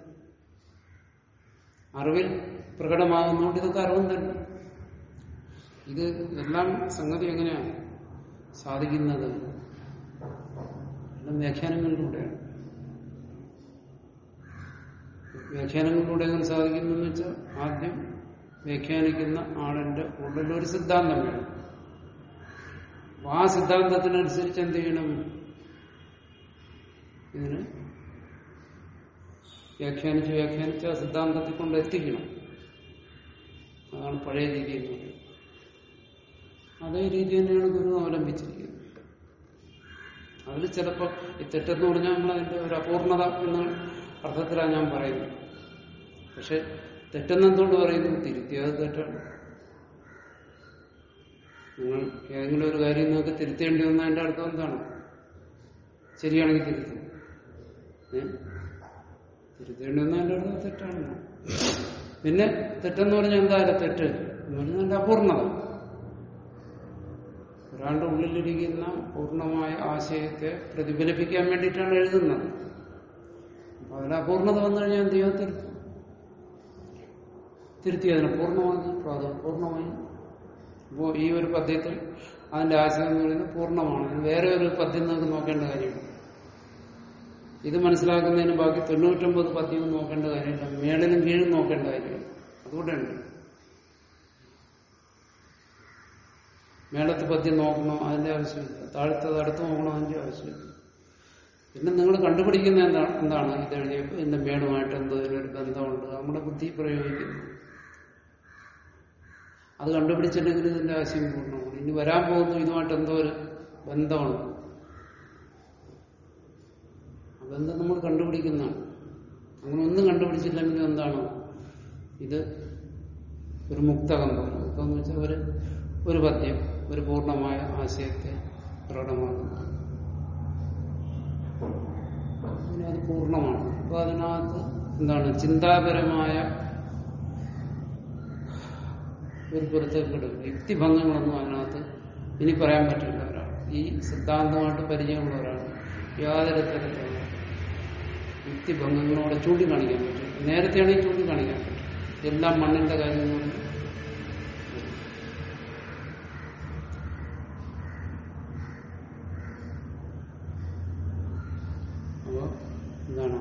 അറിവിൽ പ്രകടമാകുന്നതുകൊണ്ട് ഇതൊക്കെ അറിവും തന്നെ ഇത് എല്ലാം സംഗതി എങ്ങനെയാണ് സാധിക്കുന്നത് എല്ലാം വ്യാഖ്യാനങ്ങളിലൂടെയാണ് വ്യാഖ്യാനങ്ങളിലൂടെ എങ്ങനെ സാധിക്കുന്നു എന്ന് വെച്ചാൽ ആദ്യം വ്യാഖ്യാനിക്കുന്ന ആളിന്റെ ഉള്ളിലൊരു സിദ്ധാന്തം വേണം അപ്പൊ ആ സിദ്ധാന്തത്തിനനുസരിച്ച് എന്ത് ചെയ്യണം ഇതിന് വ്യാഖ്യാനിച്ച് വ്യാഖ്യാനിച്ച് ആ സിദ്ധാന്തത്തിൽ കൊണ്ട് എത്തിക്കണം അതാണ് പഴയ രീതി എന്ന് പറയുന്നത് അതേ രീതി തന്നെയാണ് ഗുരു അവലംബിച്ചിരിക്കുന്നത് അതിൽ ചിലപ്പോൾ ഈ തെറ്റെന്ന് പറഞ്ഞാൽ നമ്മൾ അതിന്റെ ഒരു അപൂർണത എന്ന അർത്ഥത്തിലാണ് ഞാൻ പറയുന്നത് പക്ഷെ തെറ്റെന്നെന്തുകൊണ്ട് പറയുന്നു തിരുത്തി അത് തെറ്റാണ് നിങ്ങൾ ഏതെങ്കിലും ഒരു കാര്യം നിങ്ങൾക്ക് തിരുത്തേണ്ടി വന്ന അതിന്റെ അർത്ഥം എന്താണ് ശരിയാണെങ്കിൽ തിരുത്തും ഏ തിരുത്തേണ്ടി വന്ന അതിന്റെ അർത്ഥം തെറ്റാണ് പിന്നെ തെറ്റെന്ന് പറഞ്ഞാൽ എന്താ അതിന്റെ തെറ്റ് എന്ന് പറഞ്ഞാൽ അതിന്റെ അപൂർണത ഒരാളുടെ ഉള്ളിലിരിക്കുന്ന പൂർണ്ണമായ ആശയത്തെ പ്രതിഫലിപ്പിക്കാൻ വേണ്ടിയിട്ടാണ് എഴുതുന്നത് അപ്പൊ അതിൽ അപൂർണത വന്നു കഴിഞ്ഞാൽ എന്ത് ചെയ്യും തിരുത്തും തിരുത്തി അതിനെ പൂർണ്ണമാക്കി അത് പൂർണ്ണമായി അപ്പോൾ ഈ ഒരു പദ്യത്തിൽ അതിന്റെ ആശയം എന്ന് പറയുന്നത് പൂർണ്ണമാണ് അതിന് വേറെ ഒരു പദ്യം നമുക്ക് നോക്കേണ്ട കാര്യമില്ല ഇത് മനസ്സിലാക്കുന്നതിന് ബാക്കി തൊണ്ണൂറ്റൊമ്പത് പദ്യവും നോക്കേണ്ട കാര്യമില്ല മേളിലും കീഴും നോക്കേണ്ട കാര്യമില്ല അതുകൊണ്ടുണ്ട് മേളത്തെ പദ്യം നോക്കണം അതിന്റെ ആവശ്യമില്ല താഴത്തത് അടുത്ത് നോക്കണം അതിന്റെ ആവശ്യമില്ല പിന്നെ നിങ്ങൾ കണ്ടുപിടിക്കുന്ന എന്താണ് എന്താണ് ഇത് എഴുതിയപ്പോൾ ഇതിന്റെ മേളുമായിട്ട് എന്തോ ഇതിനൊരു ബന്ധമുണ്ട് നമ്മുടെ ബുദ്ധി പ്രയോഗിക്കുന്നു അത് കണ്ടുപിടിച്ചിട്ടുണ്ടെങ്കിൽ ഇതിന്റെ ആശയം പൂർണ്ണമാണ് ഇനി വരാൻ പോകുന്നു ഇതുമായിട്ട് എന്തോ ഒരു ബന്ധമുണ്ട് ആ ബന്ധം നമ്മൾ കണ്ടുപിടിക്കുന്നതാണ് അങ്ങനെ ഒന്നും കണ്ടുപിടിച്ചില്ലെങ്കിൽ എന്താണ് ഇത് ഒരു മുക്തകന്ധം മുക്തം എന്ന് വെച്ചാൽ ഒരു ഒരു പദ്യം ഒരു പൂർണ്ണമായ ആശയത്തെ പ്രകടമാകുന്നു പിന്നെ അത് പൂർണ്ണമാണ് അപ്പൊ അതിനകത്ത് എന്താണ് ചിന്താപരമായ ഒരു പുറത്തേക്കിടും യുക്തിഭംഗങ്ങളൊന്നും അതിനകത്ത് ഇനി പറയാൻ പറ്റില്ല ഒരാൾ ഈ സിദ്ധാന്തമായിട്ട് പരിചയമുള്ള ഒരാൾ യാതൊരു തരത്തിലുള്ള യുക്തിഭംഗങ്ങളോടെ ചൂണ്ടിക്കാണിക്കാൻ പറ്റും നേരത്തെയാണെങ്കിൽ ചൂണ്ടിക്കാണിക്കാൻ പറ്റും എല്ലാം മണ്ണിന്റെ കാര്യങ്ങളും അപ്പോ എന്താണ്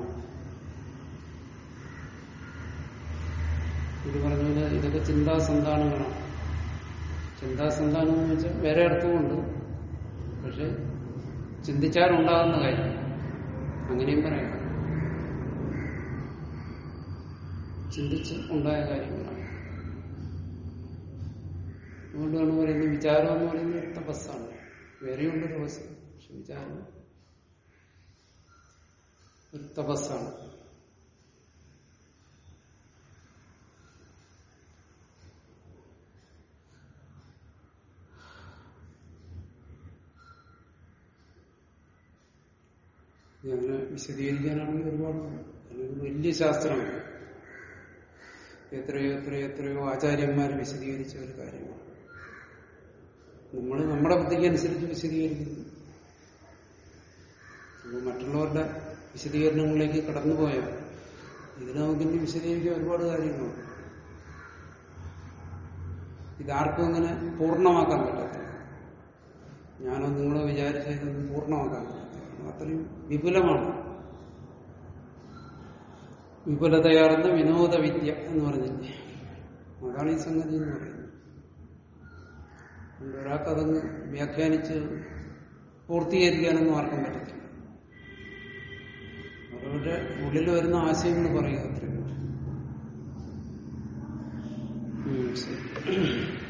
ഇത് പറഞ്ഞത് ഇതൊക്കെ ചിന്താസന്താനങ്ങളാണ് ചിന്താസന്താനം എന്ന് വെച്ചാൽ വേറെ അർത്ഥമുണ്ട് പക്ഷെ ചിന്തിച്ചാലുണ്ടാകുന്ന കാര്യം അങ്ങനെയും പറയാം ചിന്തിച്ച് ഉണ്ടായ കാര്യങ്ങളാണ് അതുകൊണ്ടാണ് പറയുന്നത് വിചാരം എന്ന് പറയുന്നത് ഒരു തപസ്സാണ് വേറെയുണ്ട് തപസ് പക്ഷെ വിചാരം ഒരു തപസ്സാണ് അങ്ങനെ വിശദീകരിക്കാനാണെങ്കിൽ ഒരുപാടുണ്ട് അതൊരു വലിയ ശാസ്ത്രമാണ് എത്രയോ എത്രയോ എത്രയോ ആചാര്യന്മാർ വിശദീകരിച്ച ഒരു കാര്യമാണ് നമ്മൾ നമ്മുടെ ബുദ്ധിക്ക് അനുസരിച്ച് വിശദീകരിക്കുന്നു അപ്പൊ മറ്റുള്ളവരുടെ വിശദീകരണങ്ങളിലേക്ക് കടന്നുപോയാൽ ഇത് നമുക്കിനി വിശദീകരിക്കാൻ ഒരുപാട് കാര്യങ്ങളുണ്ട് ഇതാർക്കും അങ്ങനെ പൂർണ്ണമാക്കാൻ പറ്റത്തില്ല ഞാനോ നിങ്ങളോ വിചാരിച്ച ഇതൊന്നും പൂർണ്ണമാക്കാൻ പറ്റത്തില്ല അത്രയും വിപുലമാണ് വിപുലതയാർന്ന വിനോദ വിദ്യ എന്ന് പറഞ്ഞില്ലേ അതാണ് ഈ സംഗതി എന്ന് പറയുന്നത് അതുകൊണ്ട് ഒരാൾക്കതങ്ങ് വ്യാഖ്യാനിച്ച് പൂർത്തീകരിക്കാനൊന്നും ആർക്കും പറ്റത്തില്ല അവരുടെ ഉള്ളിൽ വരുന്ന ആശയങ്ങൾ പറയുക അത്രയും ശരി